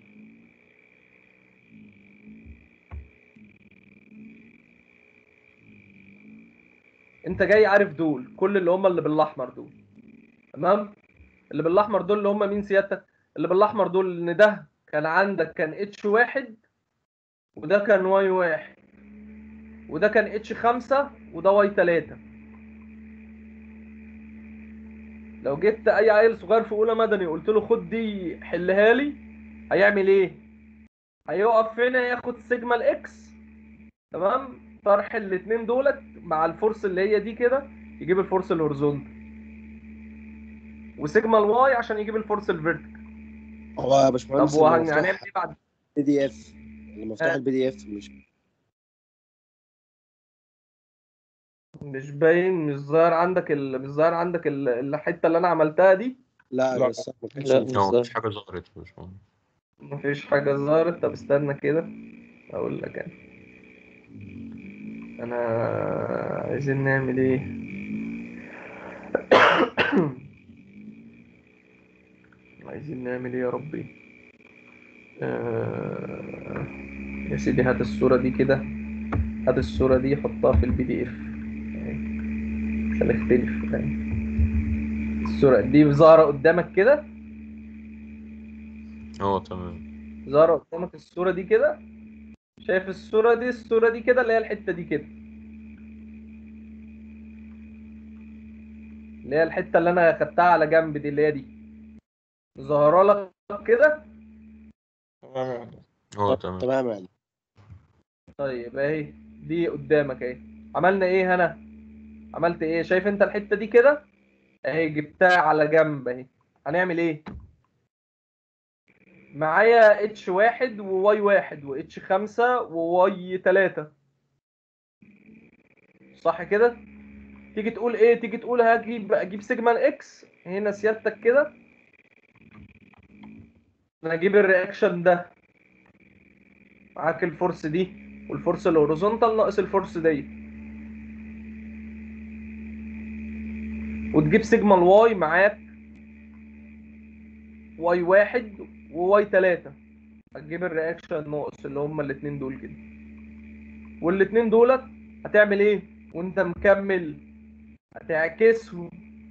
انت جاي عارف دول كل اللي هم اللي بالاحمر دول تمام اللي بالاحمر دول اللي هم مين سيادتك اللي بالاحمر دول ان ده كان عندك كان اتش واحد وده كان واي واحد وده كان اتش خمسة وده واي تلاتة لو جبت اي عيل صغير في اولى مدني قلت له خد دي حلها لي هيعمل ايه هيقف هنا ياخد سيجما الاكس تمام طرح الاتنين دولت مع الفورس اللي هي دي كده يجيب الفورس الهوريزونتال وسيجما الواي عشان يجيب الفورس الفيرتيكال هو يا طب باشمهندس وهن- اللي هنعمل مفتوح ايه بعد بي دي اف اللي مفتوح آه. البي دي اف مش مش باين مش ظاهر عندك ال... مش ظاهر عندك ال... الحته اللي انا عملتها دي لا لا. بس ما كانش لا مفتوح. مش هو ظاهر مفيش حاجة ظهرت مش مهم. مفيش حاجه ظهرت طب استنى كده اقول لك انا انا عايزين نعمل ايه عايزين نعمل ايه يا ربي آه... يا سيدي هات الصورة دي كده هات الصورة دي حطها في البي دي اف مش هنختلف يعني الصورة دي ظاهرة قدامك كده اه تمام ظاهرة قدامك الصورة دي كده شايف الصورة دي الصورة دي كده اللي هي الحتة دي كده اللي هي الحتة اللي أنا خدتها على جنب دي اللي هي دي ظاهرة لك كده اه طب تمام تمام يعني طيب اهي دي قدامك اهي عملنا ايه هنا عملت ايه شايف انت الحتة دي كده اهي جبتها على جنب اهي هنعمل ايه معايا اتش واحد وواي واحد واتش خمسة وواي تلاتة صح كده تيجي تقول ايه تيجي تقول هجيب اجيب سيجما الاكس هنا سيادتك كده انا اجيب الرياكشن ده معاك الفورس دي والفورس الهوريزونتال ناقص الفورس دي وتجيب سيجما الواي معاك واي واحد وواي تلاتة هتجيب الرياكشن ناقص اللي هما الاتنين دول كده والاتنين دولت هتعمل ايه وانت مكمل هتعكسهم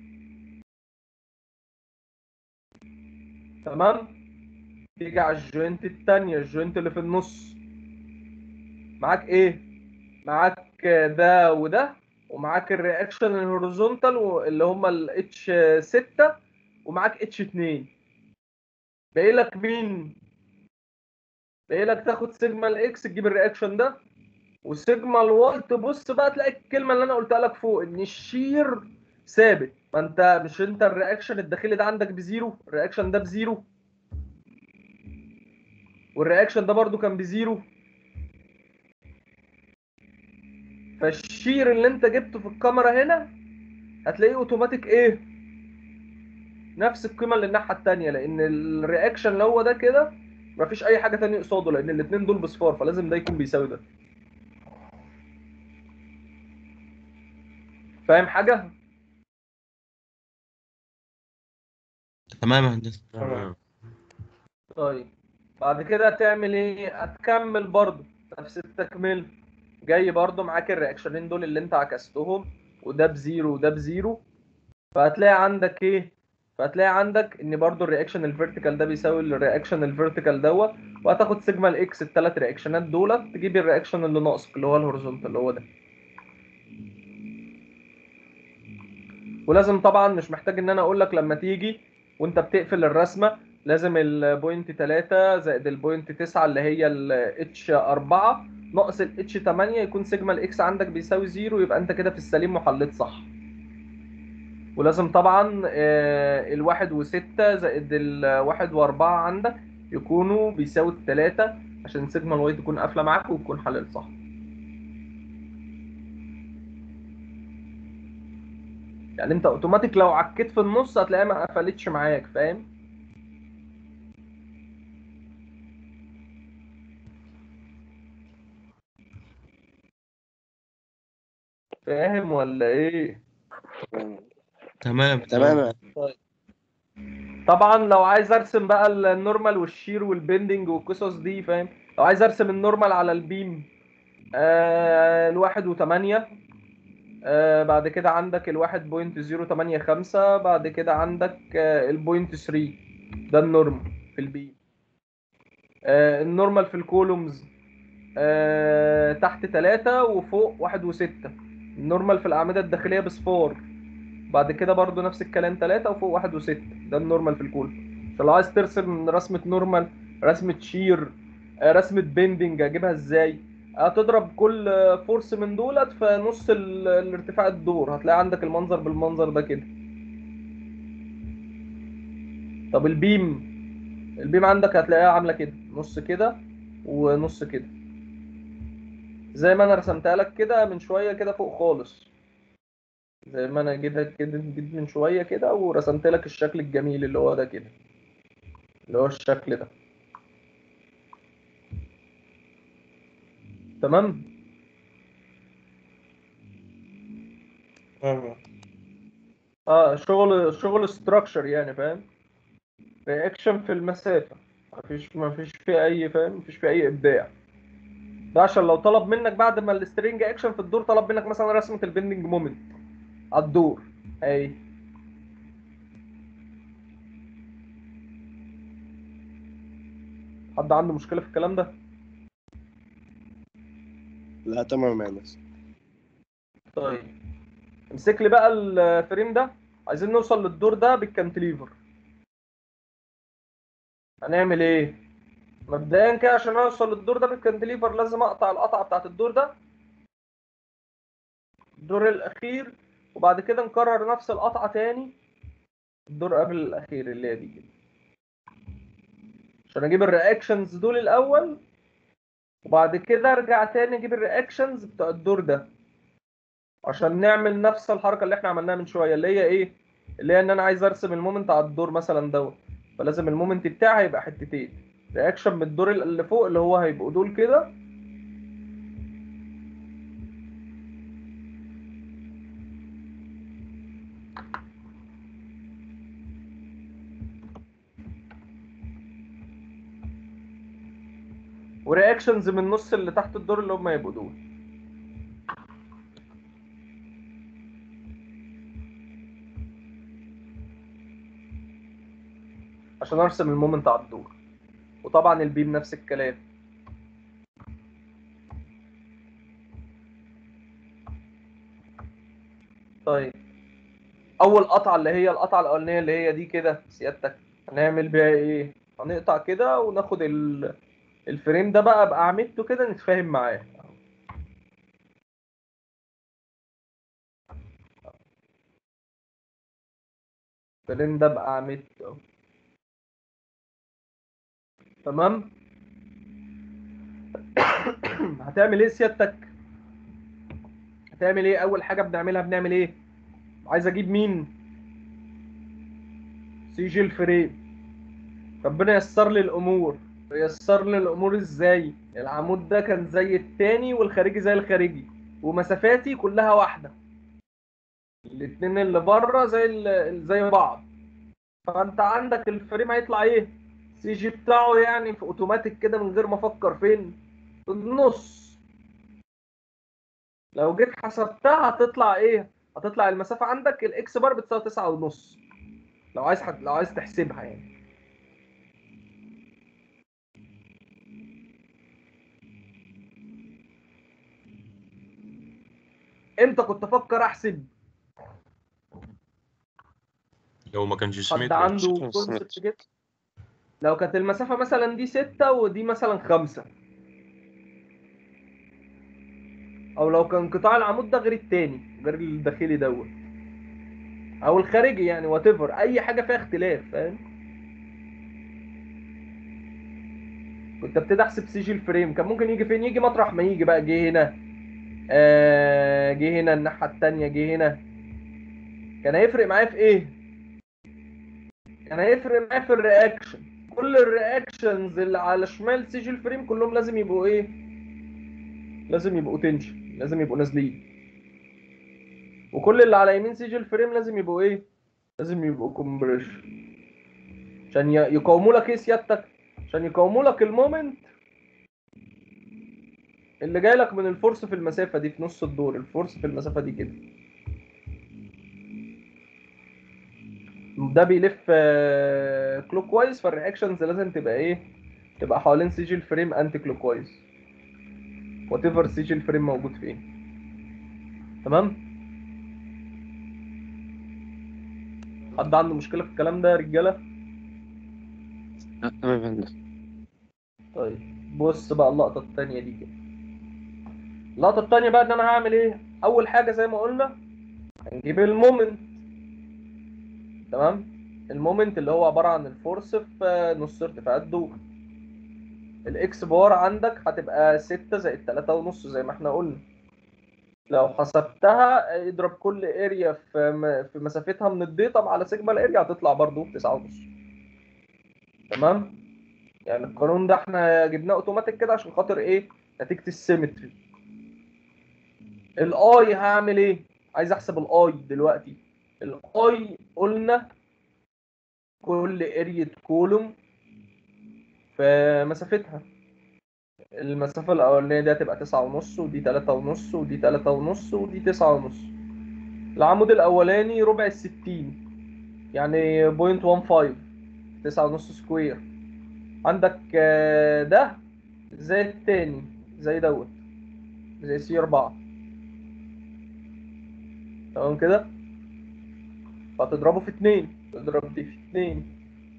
تمام تيجي على الجوينت التانية الجوينت اللي في النص معاك ايه معاك ده وده ومعاك الرياكشن الهوريزونتال اللي هما ال H6 ومعاك H2 باقي لك مين باقي لك تاخد سيجما الاكس تجيب الرياكشن ده وسيجما الواي تبص بقى تلاقي الكلمه اللي انا قلتها لك فوق ان الشير ثابت ما انت مش انت الرياكشن الداخلي ده عندك بزيرو الرياكشن ده بزيرو والرياكشن ده برضو كان بزيرو فالشير اللي انت جبته في الكاميرا هنا هتلاقيه اوتوماتيك ايه نفس القيمه اللي الناحيه التانية لان الرياكشن اللي هو ده كده مفيش اي حاجه تانية قصاده لان الاتنين دول بصفار فلازم ده يكون بيساوي ده فاهم حاجه تمام يا هندسة تمام طيب بعد كده هتعمل ايه هتكمل برضو نفس التكمل جاي برضو معاك الرياكشنين دول اللي انت عكستهم وده بزيرو وده بزيرو فهتلاقي عندك ايه فهتلاقي عندك ان برضو الرياكشن الفيرتيكال ده بيساوي الرياكشن الفيرتيكال دوت وهتاخد سيجما الاكس الثلاث رياكشنات دولت تجيب الرياكشن اللي ناقصك اللي هو الهوريزونتال اللي هو ده ولازم طبعا مش محتاج ان انا اقول لك لما تيجي وانت بتقفل الرسمه لازم البوينت 3 زائد البوينت 9 اللي هي الاتش 4 ناقص الاتش 8 يكون سيجما الاكس عندك بيساوي زيرو يبقى انت كده في السليم وحليت صح ولازم طبعا آه، الواحد وستة زائد الواحد واربعة عندك يكونوا بيساوي التلاتة عشان سيجما الواي تكون قافلة معاك وتكون حلل صح يعني انت اوتوماتيك لو عكيت في النص هتلاقيها ما قفلتش معاك فاهم فاهم ولا ايه تمام تمام تمام طبعا لو عايز ارسم بقى ال- النورمال والشير والبندنج والقصص دي فاهم لو عايز ارسم النورمال على البيم آه الواحد وتمانية آه بعد كده عندك الواحد بوينت زيرو تمانية خمسة بعد كده عندك آه البوينت ثري ده النورمال في البيم آه النورمال في الكولومز آه تحت تلاتة وفوق واحد وستة النورمال في الأعمدة الداخلية بصفار بعد كده برضو نفس الكلام تلاتة وفوق واحد وستة ده النورمال في الكول فلو عايز ترسم رسمة نورمال رسمة شير آه، رسمة بيندنج اجيبها ازاي هتضرب كل آه، فورس من دولت في نص ال- الارتفاع الدور هتلاقي عندك المنظر بالمنظر ده كده طب البيم البيم عندك هتلاقيها عاملة كده نص كده ونص كده زي ما انا رسمتها لك كده من شوية كده فوق خالص زي ما انا جيت كده جيت من شويه كده ورسمت لك الشكل الجميل اللي هو ده كده اللي هو الشكل ده تمام اه شغل شغل ستراكشر يعني فاهم رياكشن في المسافه مفيش مفيش فيه اي فاهم مفيش فيه اي ابداع ده عشان لو طلب منك بعد ما السترينج اكشن في الدور طلب منك مثلا رسمه البندنج مومنت على الدور اي حد عنده مشكلة في الكلام ده؟ لا تمام يا هندسة طيب امسك لي بقى الفريم ده عايزين نوصل للدور ده بالكانتليفر هنعمل ايه؟ مبدئيا كده عشان اوصل للدور ده بالكانتليفر لازم اقطع القطعة بتاعت الدور ده الدور الاخير وبعد كده نكرر نفس القطعة تاني الدور قبل الاخير اللي هي دي كده عشان اجيب الرياكشنز دول الاول وبعد كده ارجع تاني اجيب الرياكشنز بتاع الدور ده عشان نعمل نفس الحركه اللي احنا عملناها من شويه اللي هي ايه اللي هي ان انا عايز ارسم المومنت على الدور مثلا دوت فلازم المومنت بتاعي يبقى حتتين رياكشن من الدور اللي فوق اللي هو هيبقوا دول كده ورياكشنز من النص اللي تحت الدور اللي هم هيبقوا دول عشان ارسم المومنت على الدور وطبعا البيم نفس الكلام طيب اول قطعه اللي هي القطعه الاولانيه اللي هي دي كده سيادتك هنعمل بيها ايه هنقطع كده وناخد ال... الفريم ده بقى باعمدته كده نتفاهم معاه الفريم ده باعمدته تمام هتعمل ايه سيادتك هتعمل ايه اول حاجه بنعملها بنعمل ايه عايز اجيب مين سيجي الفريم ربنا يسر لي الامور يسر لي الامور ازاي العمود ده كان زي التاني والخارجي زي الخارجي ومسافاتي كلها واحده الاتنين اللي بره زي ال- زي بعض فانت عندك الفريم هيطلع ايه سي جي بتاعه يعني في اوتوماتيك كده من غير ما افكر فين في النص لو جيت حسبتها هتطلع ايه هتطلع المسافه عندك الاكس بار بتساوي تسعة ونص لو عايز حد... لو عايز تحسبها يعني امتى كنت افكر احسب لو ما كانش حد سيمتري عنده شكله كونسبت سيمتري. كده لو كانت المسافة مثلا دي ستة ودي مثلا خمسة أو لو كان قطاع العمود ده غير التاني غير الداخلي دوت أو الخارجي يعني وات أي حاجة فيها اختلاف فاهم كنت ابتدي احسب سي جي الفريم كان ممكن يجي فين يجي مطرح ما يجي بقى جه هنا آه جه هنا الناحية التانية جه هنا كان هيفرق معايا في ايه كان هيفرق معايا في الرياكشن كل الرياكشنز اللي على شمال سيج الفريم كلهم لازم يبقوا ايه لازم يبقوا تنشن لازم يبقوا نازلين وكل اللي على يمين سيج الفريم لازم يبقوا ايه لازم يبقوا كومبريشن عشان ي- يقاوموا لك ايه سيادتك عشان يقاوموا لك المومنت اللي جاي لك من الفورس في المسافه دي في نص الدور الفورس في المسافه دي كده ده بيلف كلوك وايز فالرياكشنز لازم تبقى ايه تبقى حوالين سيج الفريم انتي كلوك وايز وات ايفر سيج الفريم موجود فين تمام حد عنده مشكله في الكلام ده يا رجاله آه، تمام يا هندسة طيب بص بقى اللقطة التانية دي كده اللقطة التانية بقى ان انا هعمل ايه اول حاجة زي ما قلنا هنجيب المومنت تمام المومنت اللي هو عبارة عن الفورس في نص ارتفاع الدور الاكس بار عندك هتبقى ستة زائد تلاتة ونص زي ما احنا قلنا لو حسبتها اضرب كل اريا في م- في مسافتها من الديتا على سيجما الاريا هتطلع برضو تسعة ونص تمام يعني القانون ده احنا جبناه اوتوماتيك كده عشان خاطر ايه نتيجة السيمتري الاي هعمل ايه عايز احسب الاي دلوقتي الاي قلنا كل ارية كولوم في مسافتها المسافة الأولانية دي هتبقى تسعة ونص ودي تلاتة ونص ودي تلاتة ونص ودي تسعة ونص العمود الأولاني ربع الستين يعني بوينت وان فايف تسعة ونص سكوير عندك آه، ده زي التاني زي دوت زي سي أربعة تمام كده فتضربه في اتنين تضرب دي في اتنين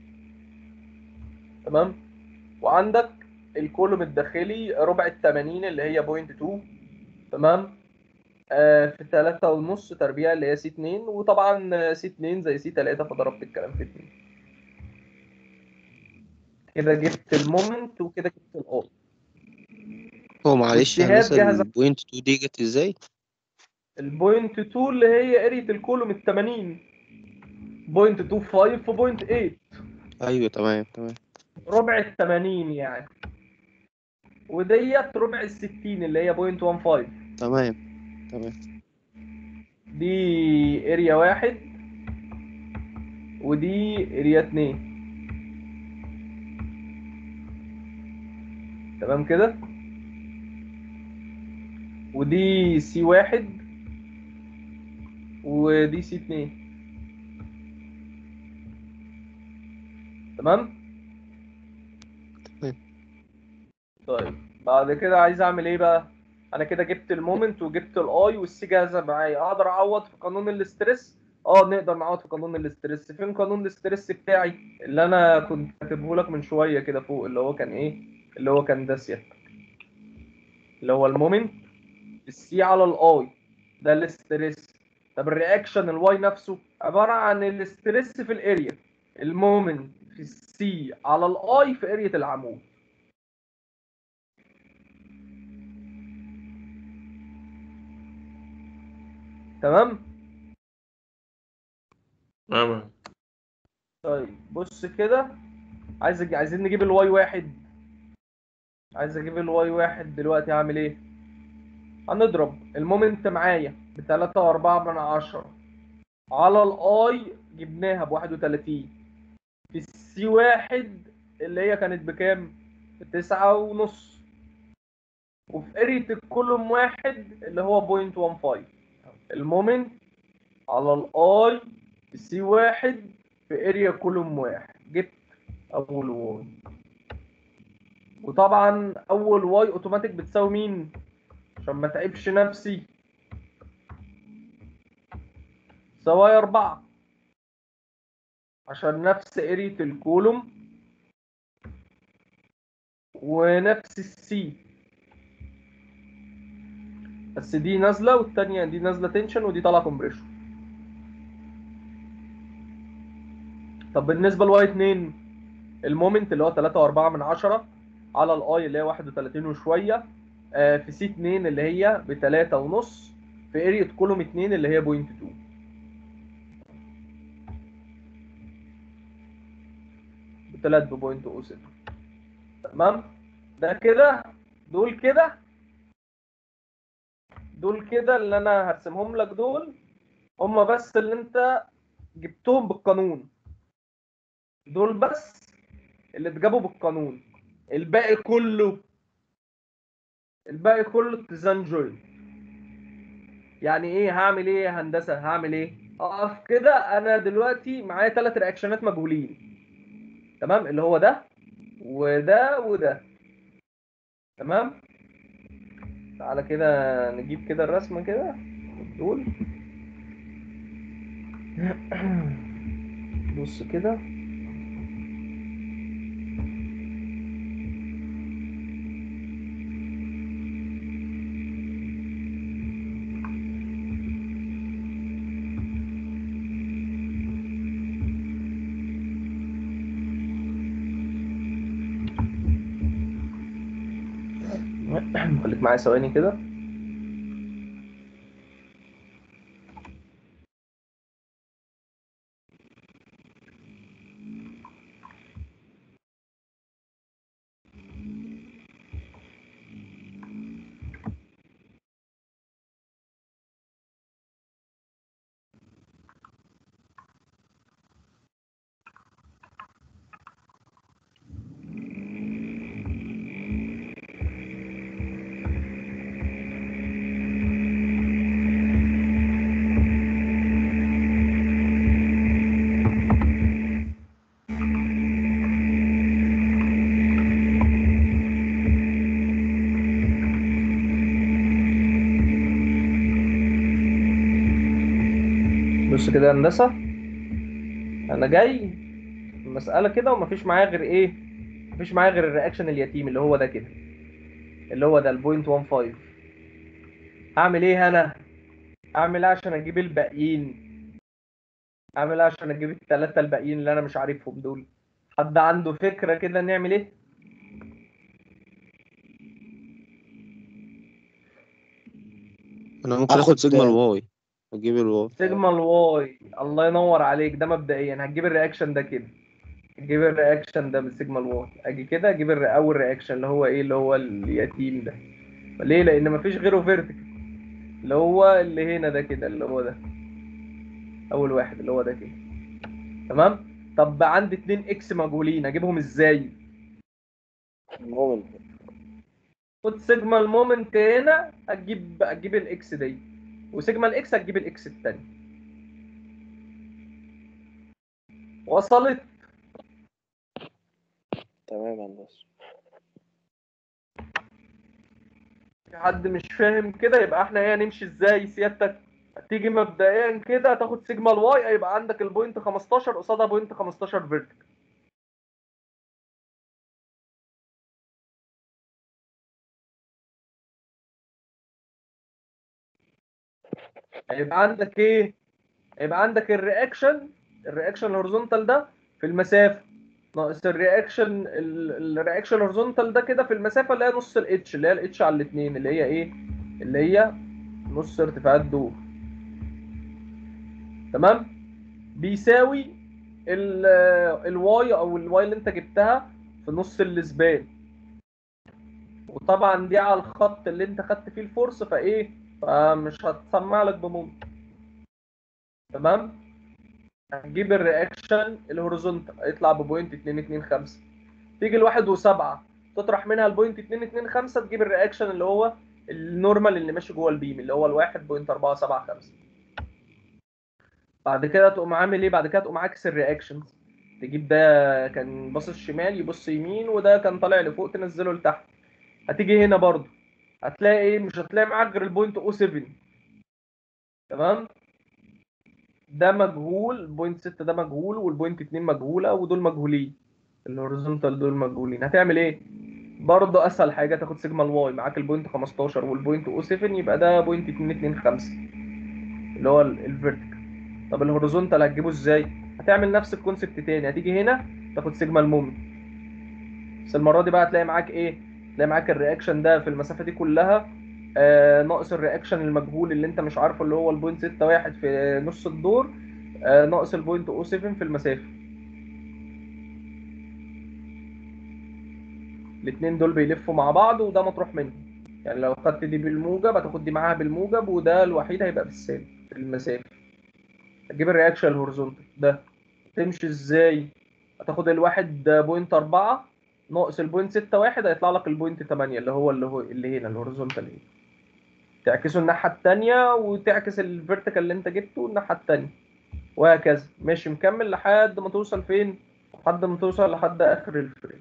تمام وعندك الكولوم الداخلي ربع التمانين اللي هي بوينت تو تمام آه في تلاتة ونص تربيع اللي هي سي اتنين وطبعا آه، سي اتنين زي سي تلاتة فضربت الكلام في اتنين كده جبت المومنت وكده جبت الار هو معلش يا والجهات هندسة جاهزة. البوينت 2 دي جت ازاي؟ البوينت 2 اللي هي ارية الكولوم ال 80 بوينت 25 في بوينت 8 ايوه تمام تمام ربع ال 80 يعني وديت ربع ال 60 اللي هي بوينت 15 تمام تمام دي اريا واحد ودي اريا اتنين تمام كده ودي سي واحد ودي سي اتنين تمام تمام. طيب بعد كده عايز اعمل ايه بقى انا كده جبت المومنت وجبت الاي والسي جاهزه معايا اقدر اعوض في قانون الاسترس اه نقدر نعوض في قانون الاسترس فين قانون الاسترس بتاعي اللي انا كنت كاتبه لك من شويه كده فوق اللي هو كان ايه اللي هو كان ده سيادتك اللي هو المومنت السي على الاي ده الاسترس طب الرياكشن الواي نفسه عباره عن الاسترس في الاريا المومنت في السي على الاي في اريا العمود تمام تمام طيب بص كده عايز أج- عايزين نجيب الواي واحد عايز اجيب الواي واحد دلوقتي هعمل ايه هنضرب المومنت معايا بتلاتة واربعة من عشرة على الاي جبناها بواحد وتلاتين في السي واحد اللي هي كانت بكام بتسعة ونص وفي ارية الكولوم واحد اللي هو بوينت وان فايف المومنت على الاي سي واحد في اريا كولوم واحد جبت اول واي وطبعا اول واي اوتوماتيك بتساوي مين عشان ما تعبش نفسي سواي أربعة عشان نفس ارية الكولوم ونفس السي بس دي نازلة والتانية دي نازلة تنشن ودي طالعة كومبريشن طب بالنسبة لواي 2 المومنت اللي هو 3 و4 من 10 على الاي اللي هي 31 وشوية آه، في سي 2 اللي هي ب 3 ونص في اريا كولوم 2 اللي هي بوينت 2 وطلعت ببوينت او 7 تمام ده كده دول كده دول كده اللي انا هرسمهم لك دول هم بس اللي انت جبتهم بالقانون دول بس اللي اتجابوا بالقانون الباقي كله الباقي كله اتزان جوينت يعني ايه هعمل ايه يا هندسه هعمل ايه اقف كده انا دلوقتي معايا ثلاث رياكشنات مجهولين تمام اللي هو ده وده وده تمام تعالى كده نجيب كده الرسمه كده دول بص كده خليك معايا ثواني كده بص كده يا هندسه انا جاي المساله كده ومفيش معايا غير ايه مفيش معايا غير الرياكشن اليتيم اللي هو ده كده اللي هو ده البوينت 15 هعمل ايه انا اعمل ايه عشان اجيب الباقيين اعمل ايه عشان اجيب الثلاثه الباقيين اللي انا مش عارفهم دول حد عنده فكره كده نعمل ايه انا ممكن آخد اخد سيجما ده. الواي اجيب الواي سيجما الواي الله ينور عليك ده مبدئيا هتجيب الرياكشن ده كده تجيب الرياكشن ده بالسيجما الواي اجي كده اجيب الر- اول رياكشن اللي هو ايه اللي هو اليتيم ده ليه لان مفيش غيره فيرتيكال اللي هو اللي هنا ده كده اللي هو ده اول واحد اللي هو ده كده تمام طب عندي اتنين اكس مجهولين اجيبهم ازاي مومنت خد سيجما المومنت هنا اجيب اجيب الاكس دي وسيجما الاكس هتجيب الاكس التاني وصلت تمام يا هندسة في حد مش فاهم كده يبقى احنا ايه هنمشي ازاي سيادتك هتيجي مبدئيا كده هتاخد سيجما الواي هيبقى عندك البوينت 15 قصادها بوينت 15 فيرتيكال هيبقى عندك ايه هيبقى عندك الرياكشن الرياكشن الهوريزونتال ده في المسافه ناقص الرياكشن الرياكشن الهوريزونتال ده كده في المسافه اللي هي نص الاتش اللي هي الاتش على الاثنين اللي هي ايه اللي هي نص ارتفاعات دول تمام بيساوي الواي او الواي اللي انت جبتها في نص السبان وطبعا دي على الخط اللي انت خدت فيه الفورس فايه فمش هتسمع لك بمومنت تمام هتجيب الرياكشن الهوريزونتال هيطلع ببوينت 225 تيجي الواحد وسبعة تطرح منها البوينت 225 تجيب الرياكشن اللي هو النورمال اللي ماشي جوه البيم اللي هو الواحد بوينت 475 بعد كده تقوم عامل ايه بعد كده تقوم عكس الرياكشنز تجيب ده كان باصص شمال يبص يمين وده كان طالع لفوق تنزله لتحت هتيجي هنا برضو هتلاقي ايه مش هتلاقي معاك غير البوينت او 7 تمام ده مجهول بوينت 6 ده مجهول والبوينت 2 مجهوله ودول مجهولين الهوريزونتال دول مجهولين هتعمل ايه برضه اسهل حاجه تاخد سيجما الواي معاك البوينت 15 والبوينت او 7 يبقى ده بوينت 225 اللي هو الفيرتيكال طب الهوريزونتال هتجيبه ازاي هتعمل نفس الكونسبت تاني هتيجي هنا تاخد سيجما المومنت بس المره دي بقى هتلاقي معاك ايه هتلاقي معاك الرياكشن ده في المسافه دي كلها آه ناقص الرياكشن المجهول اللي انت مش عارفه اللي هو البوينت 6 واحد في نص الدور آه ناقص البوينت او 7 في المسافه الاتنين دول بيلفوا مع بعض وده مطروح منهم يعني لو خدت دي بالموجب هتاخد دي معاها بالموجب وده الوحيد هيبقى بالسالب في المسافة هتجيب الرياكشن الهوريزونتال ده تمشي ازاي هتاخد الواحد بوينت أربعة ناقص البوينت ستة واحد هيطلع لك البوينت تمانية اللي هو اللي هو اللي هنا الهوريزونتال هنا تعكسه الناحية التانية وتعكس الفيرتيكال اللي انت جبته الناحية التانية وهكذا ماشي مكمل لحد ما توصل فين لحد ما توصل لحد آخر الفريم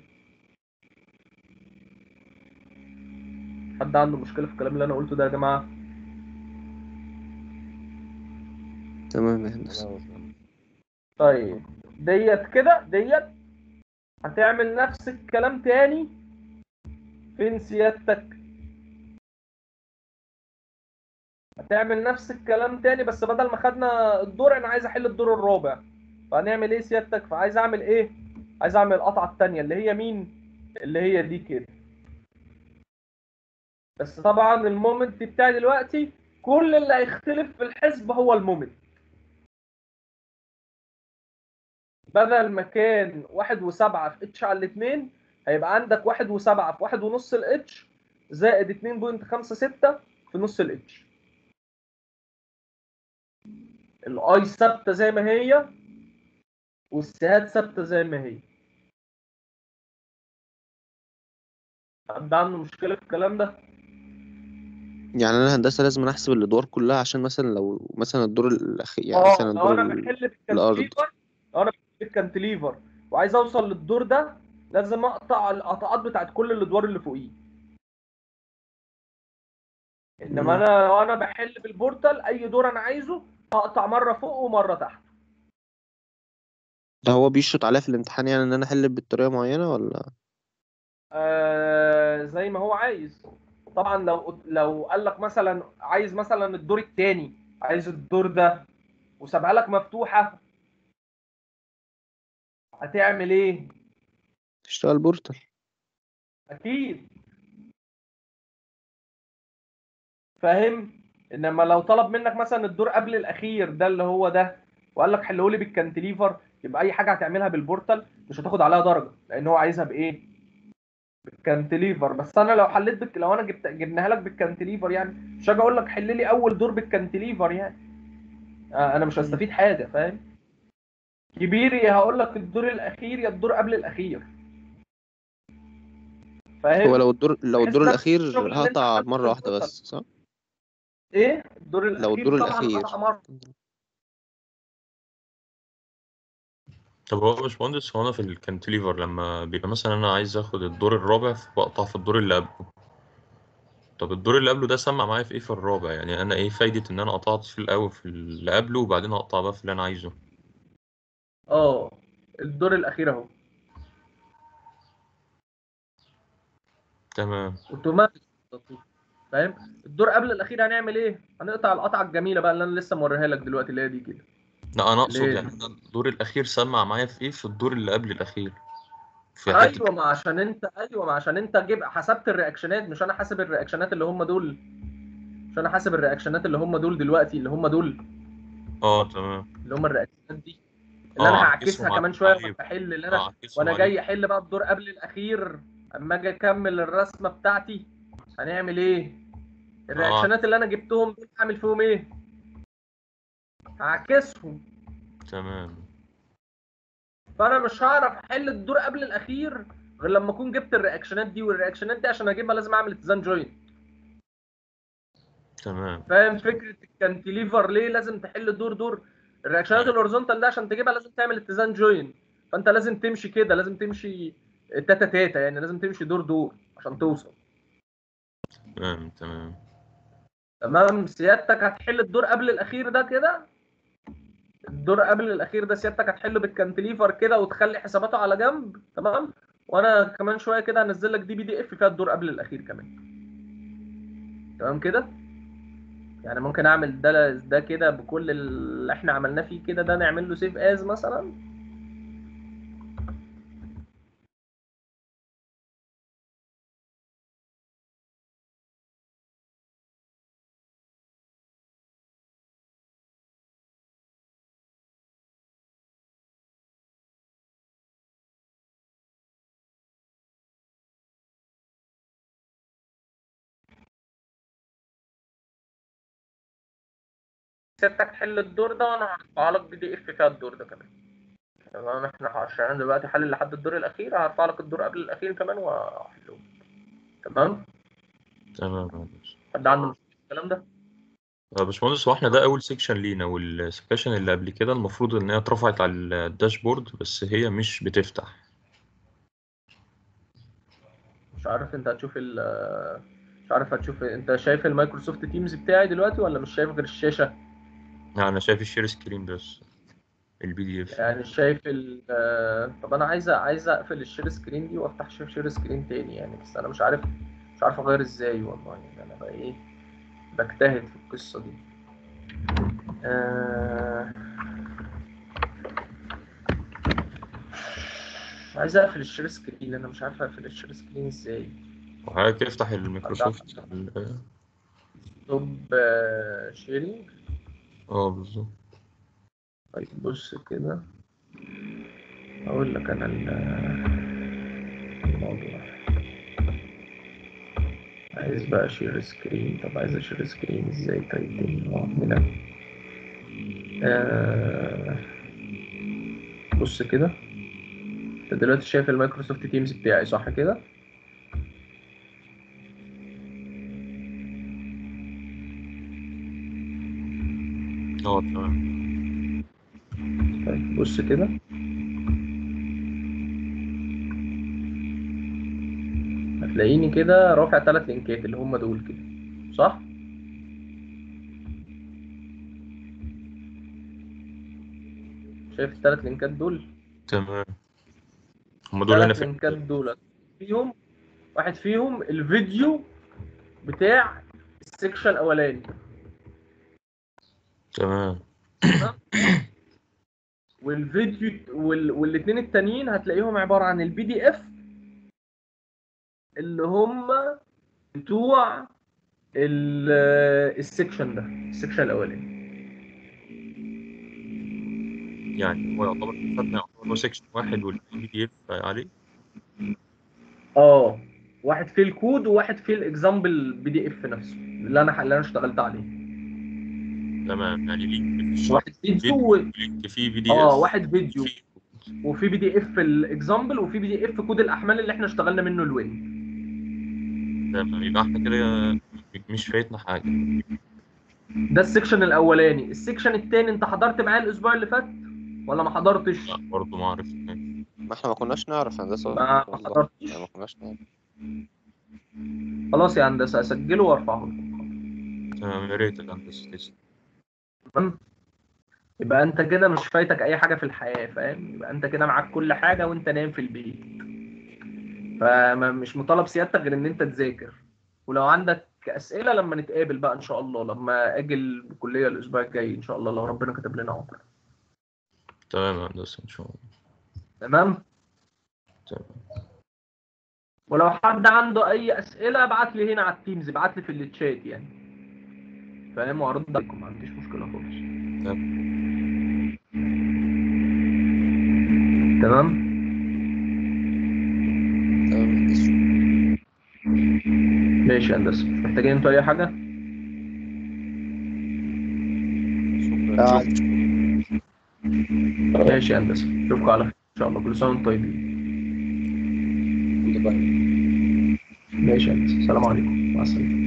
حد عنده مشكلة في الكلام اللي أنا قلته ده يا جماعة تمام يا هندسة طيب ديت كده ديت هتعمل نفس الكلام تاني فين سيادتك هتعمل نفس الكلام تاني بس بدل ما خدنا الدور انا عايز احل الدور الرابع فهنعمل ايه سيادتك فعايز اعمل ايه عايز اعمل القطعه التانيه اللي هي مين اللي هي دي كده بس طبعا المومنت بتاعي دلوقتي كل اللي هيختلف في الحسب هو المومنت بدل ما كان واحد وسبعة في اتش على الاتنين هيبقى عندك واحد وسبعة في واحد ونص الاتش زائد اتنين بوينت خمسة ستة في نص الاتش الاي ثابتة زي ما هي والسهات ثابتة زي ما هي حد عنده مشكلة في الكلام ده؟ يعني انا هندسة لازم احسب الادوار كلها عشان مثلا لو مثلا الدور الاخير يعني اه مثلا لو الدور انا ال- بحل الارض بالكانتليفر لو انا بحل بالكانتليفر وعايز اوصل للدور ده لازم اقطع القطعات بتاعت كل الادوار اللي فوقيه انما مم. انا لو انا بحل بالبورتال اي دور انا عايزه هقطع مره فوق ومره تحت ده هو بيشرط عليا في الامتحان يعني ان انا احل بالطريقة معينة ولا آه زي ما هو عايز طبعا لو لو قال لك مثلا عايز مثلا الدور الثاني عايز الدور ده وسابها لك مفتوحه هتعمل ايه تشتغل بورتال اكيد فاهم انما لو طلب منك مثلا الدور قبل الاخير ده اللي هو ده وقال لك حله لي بالكانتليفر يبقى اي حاجه هتعملها بالبورتال مش هتاخد عليها درجه لان هو عايزها بايه بالكانتليفر بس انا لو حليت بك لو انا جبت جبناها لك بالكانتليفر يعني مش هاجي اقول لك حل لي اول دور بالكانتليفر يعني آه انا مش هستفيد حاجه فاهم كبيري هقول لك الدور الاخير يا الدور قبل الاخير فاهم هو لو الدور لو بحيث الدور نفس الاخير الشغل اللي انت هقطع عملته مرة واحدة بالبورتال. بس صح ايه الدور الاخير لو الدور طبعا الاخير قطع مرة. طب هو يا باشمهندس هو انا في الكانتليفر لما بيبقى مثلا انا عايز اخد الدور الرابع فبقطع في الدور اللي قبله طب الدور اللي قبله ده سمع معايا في ايه في الرابع يعني انا ايه فايدة ان انا قطعت في الاول في اللي قبله وبعدين اقطع بقى في اللي انا عايزه اه الدور الاخير اهو تمام اوتوماتيك فاهم الدور قبل الاخير هنعمل ايه هنقطع القطعه الجميله بقى اللي انا لسه موريها لك دلوقتي اللي هي دي كده لا انا اقصد ليه؟ يعني أنا الدور الاخير سمع معايا في ايه في الدور اللي قبل الاخير في حتة ايوه ما عشان انت ايوه ما عشان انت جيب حسبت الرياكشنات مش انا حاسب الرياكشنات اللي هم دول مش انا حاسب الرياكشنات اللي هم دول دلوقتي اللي هم دول اه تمام اللي هم الرياكشنات دي اللي اه انا عكسهم هعكسها كمان على- شويه عليه. وانا بحل اللي اه انا عكسهم وانا عليه. جاي احل بقى الدور قبل الاخير اما اجي اكمل الرسمه بتاعتي هنعمل ايه الرياكشنات اللي انا جبتهم دول هعمل فيهم ايه هعكسهم تمام فانا مش هعرف احل الدور قبل الاخير غير لما اكون جبت الرياكشنات دي والرياكشنات دي عشان اجيبها لازم اعمل اتزان جوينت تمام فاهم فكره الكانتليفر ليه لازم تحل دور دور الرياكشنات أيوة. الهوريزونتال ده عشان تجيبها لازم تعمل اتزان جوين فانت لازم تمشي كده لازم تمشي تاتا تاتا يعني لازم تمشي دور دور عشان توصل تمام تمام تمام سيادتك هتحل الدور قبل الاخير ده كده الدور قبل الاخير ده سيادتك هتحله بالكانتليفر كده وتخلي حساباته على جنب تمام وانا كمان شويه كده هنزل لك دي بي دي اف فيها الدور قبل الاخير كمان تمام كده يعني ممكن اعمل ده ده كده بكل اللي احنا عملناه فيه كده ده نعمل له سيف از مثلا سيادتك تحل الدور ده وانا هرفع لك بي دي اف فيها الدور ده كمان تمام احنا عشان انا دلوقتي حل لحد الدور الاخير هرفع لك الدور قبل الاخير كمان واحله تمام تمام يا هندسة حد عنده مشكلة في الكلام ده آه، باشمهندس هو احنا ده أول سيكشن لينا والسكاشن اللي قبل كده المفروض إن هي اترفعت على الداشبورد بس هي مش بتفتح مش عارف انت هتشوف ال مش عارف هتشوف انت شايف المايكروسوفت تيمز بتاعي دلوقتي ولا مش شايف غير الشاشة يعني أنا شايف الشير سكرين بس البي دي اف يعني شايف ال آه، طب انا عايز عايز اقفل الشير سكرين دي وافتح شير شير سكرين تاني يعني بس انا مش عارف مش عارف اغير ازاي والله يعني انا بقى ايه بجتهد في القصة دي آه... عايز اقفل الشير سكرين انا مش عارف اقفل الشير سكرين ازاي وحضرتك افتح الميكروسوفت ال- توب شيرنج اه بالظبط طيب بص كده اقول لك انا ال- الموضوع عايز بقى شير سكرين طب عايز اشير سكرين ازاي طيب دي هنا آه بص كده انت دلوقتي شايف المايكروسوفت تيمز بتاعي صح كده اه تمام طيب بص كده هتلاقيني كده رافع ثلاث لينكات اللي هم دول كده صح شايف الثلاث لينكات دول تمام هم دول هنا ثلاث في لينكات دول فيهم واحد فيهم الفيديو بتاع السكشن الاولاني تمام والفيديو وال... والاثنين التانيين هتلاقيهم عبارة عن البي دي اف اللي هم بتوع ال... السكشن ده السكشن الاولاني يعني هو يعتبر خدنا يعتبر هو سيكشن واحد والبي دي اف عليه اه واحد فيه الكود وواحد فيه الاكزامبل بي دي اف نفسه اللي انا اللي انا اشتغلت عليه تمام يعني لينك في الشرح واحد فيديو و... لينك فيه في دي اف اه واحد فيديو فيه وفي بي دي اف الاكزامبل وفي بي دي اف كود الاحمال اللي احنا اشتغلنا منه الوين تمام يبقى احنا كده مش فايتنا حاجة ده السكشن الاولاني السكشن التاني انت حضرت معايا الاسبوع اللي فات ولا ما حضرتش لا برضه ما عرفتناش ما احنا ما كناش نعرف هندسة ما والله. حضرتش يعني ما كناش نعرف خلاص يا هندسه اسجله وارفعه لكم تمام يا ريت الهندسة تسلم تمام يبقى انت كده مش فايتك اي حاجه في الحياه فاهم يبقى انت كده معاك كل حاجه وانت نايم في البيت فمش مطالب سيادتك غير ان انت تذاكر ولو عندك اسئله لما نتقابل بقى ان شاء الله لما اجي الكليه الاسبوع الجاي ان شاء الله لو ربنا كتب لنا عمر تمام يا هندسة ان شاء الله تمام تمام ولو حد عنده اي اسئله ابعت لي هنا على التيمز ابعت لي في الشات يعني فاهم وارد عليكم ما عنديش مشكله خالص تمام تمام هندسة. ماشي يا هندسه مش محتاجين انتوا اي حاجه آه، ماشي يا هندسه اشوفكم على خير ان شاء الله كل سنه وانتم طيبين ماشي يا هندسه السلام عليكم مع السلامه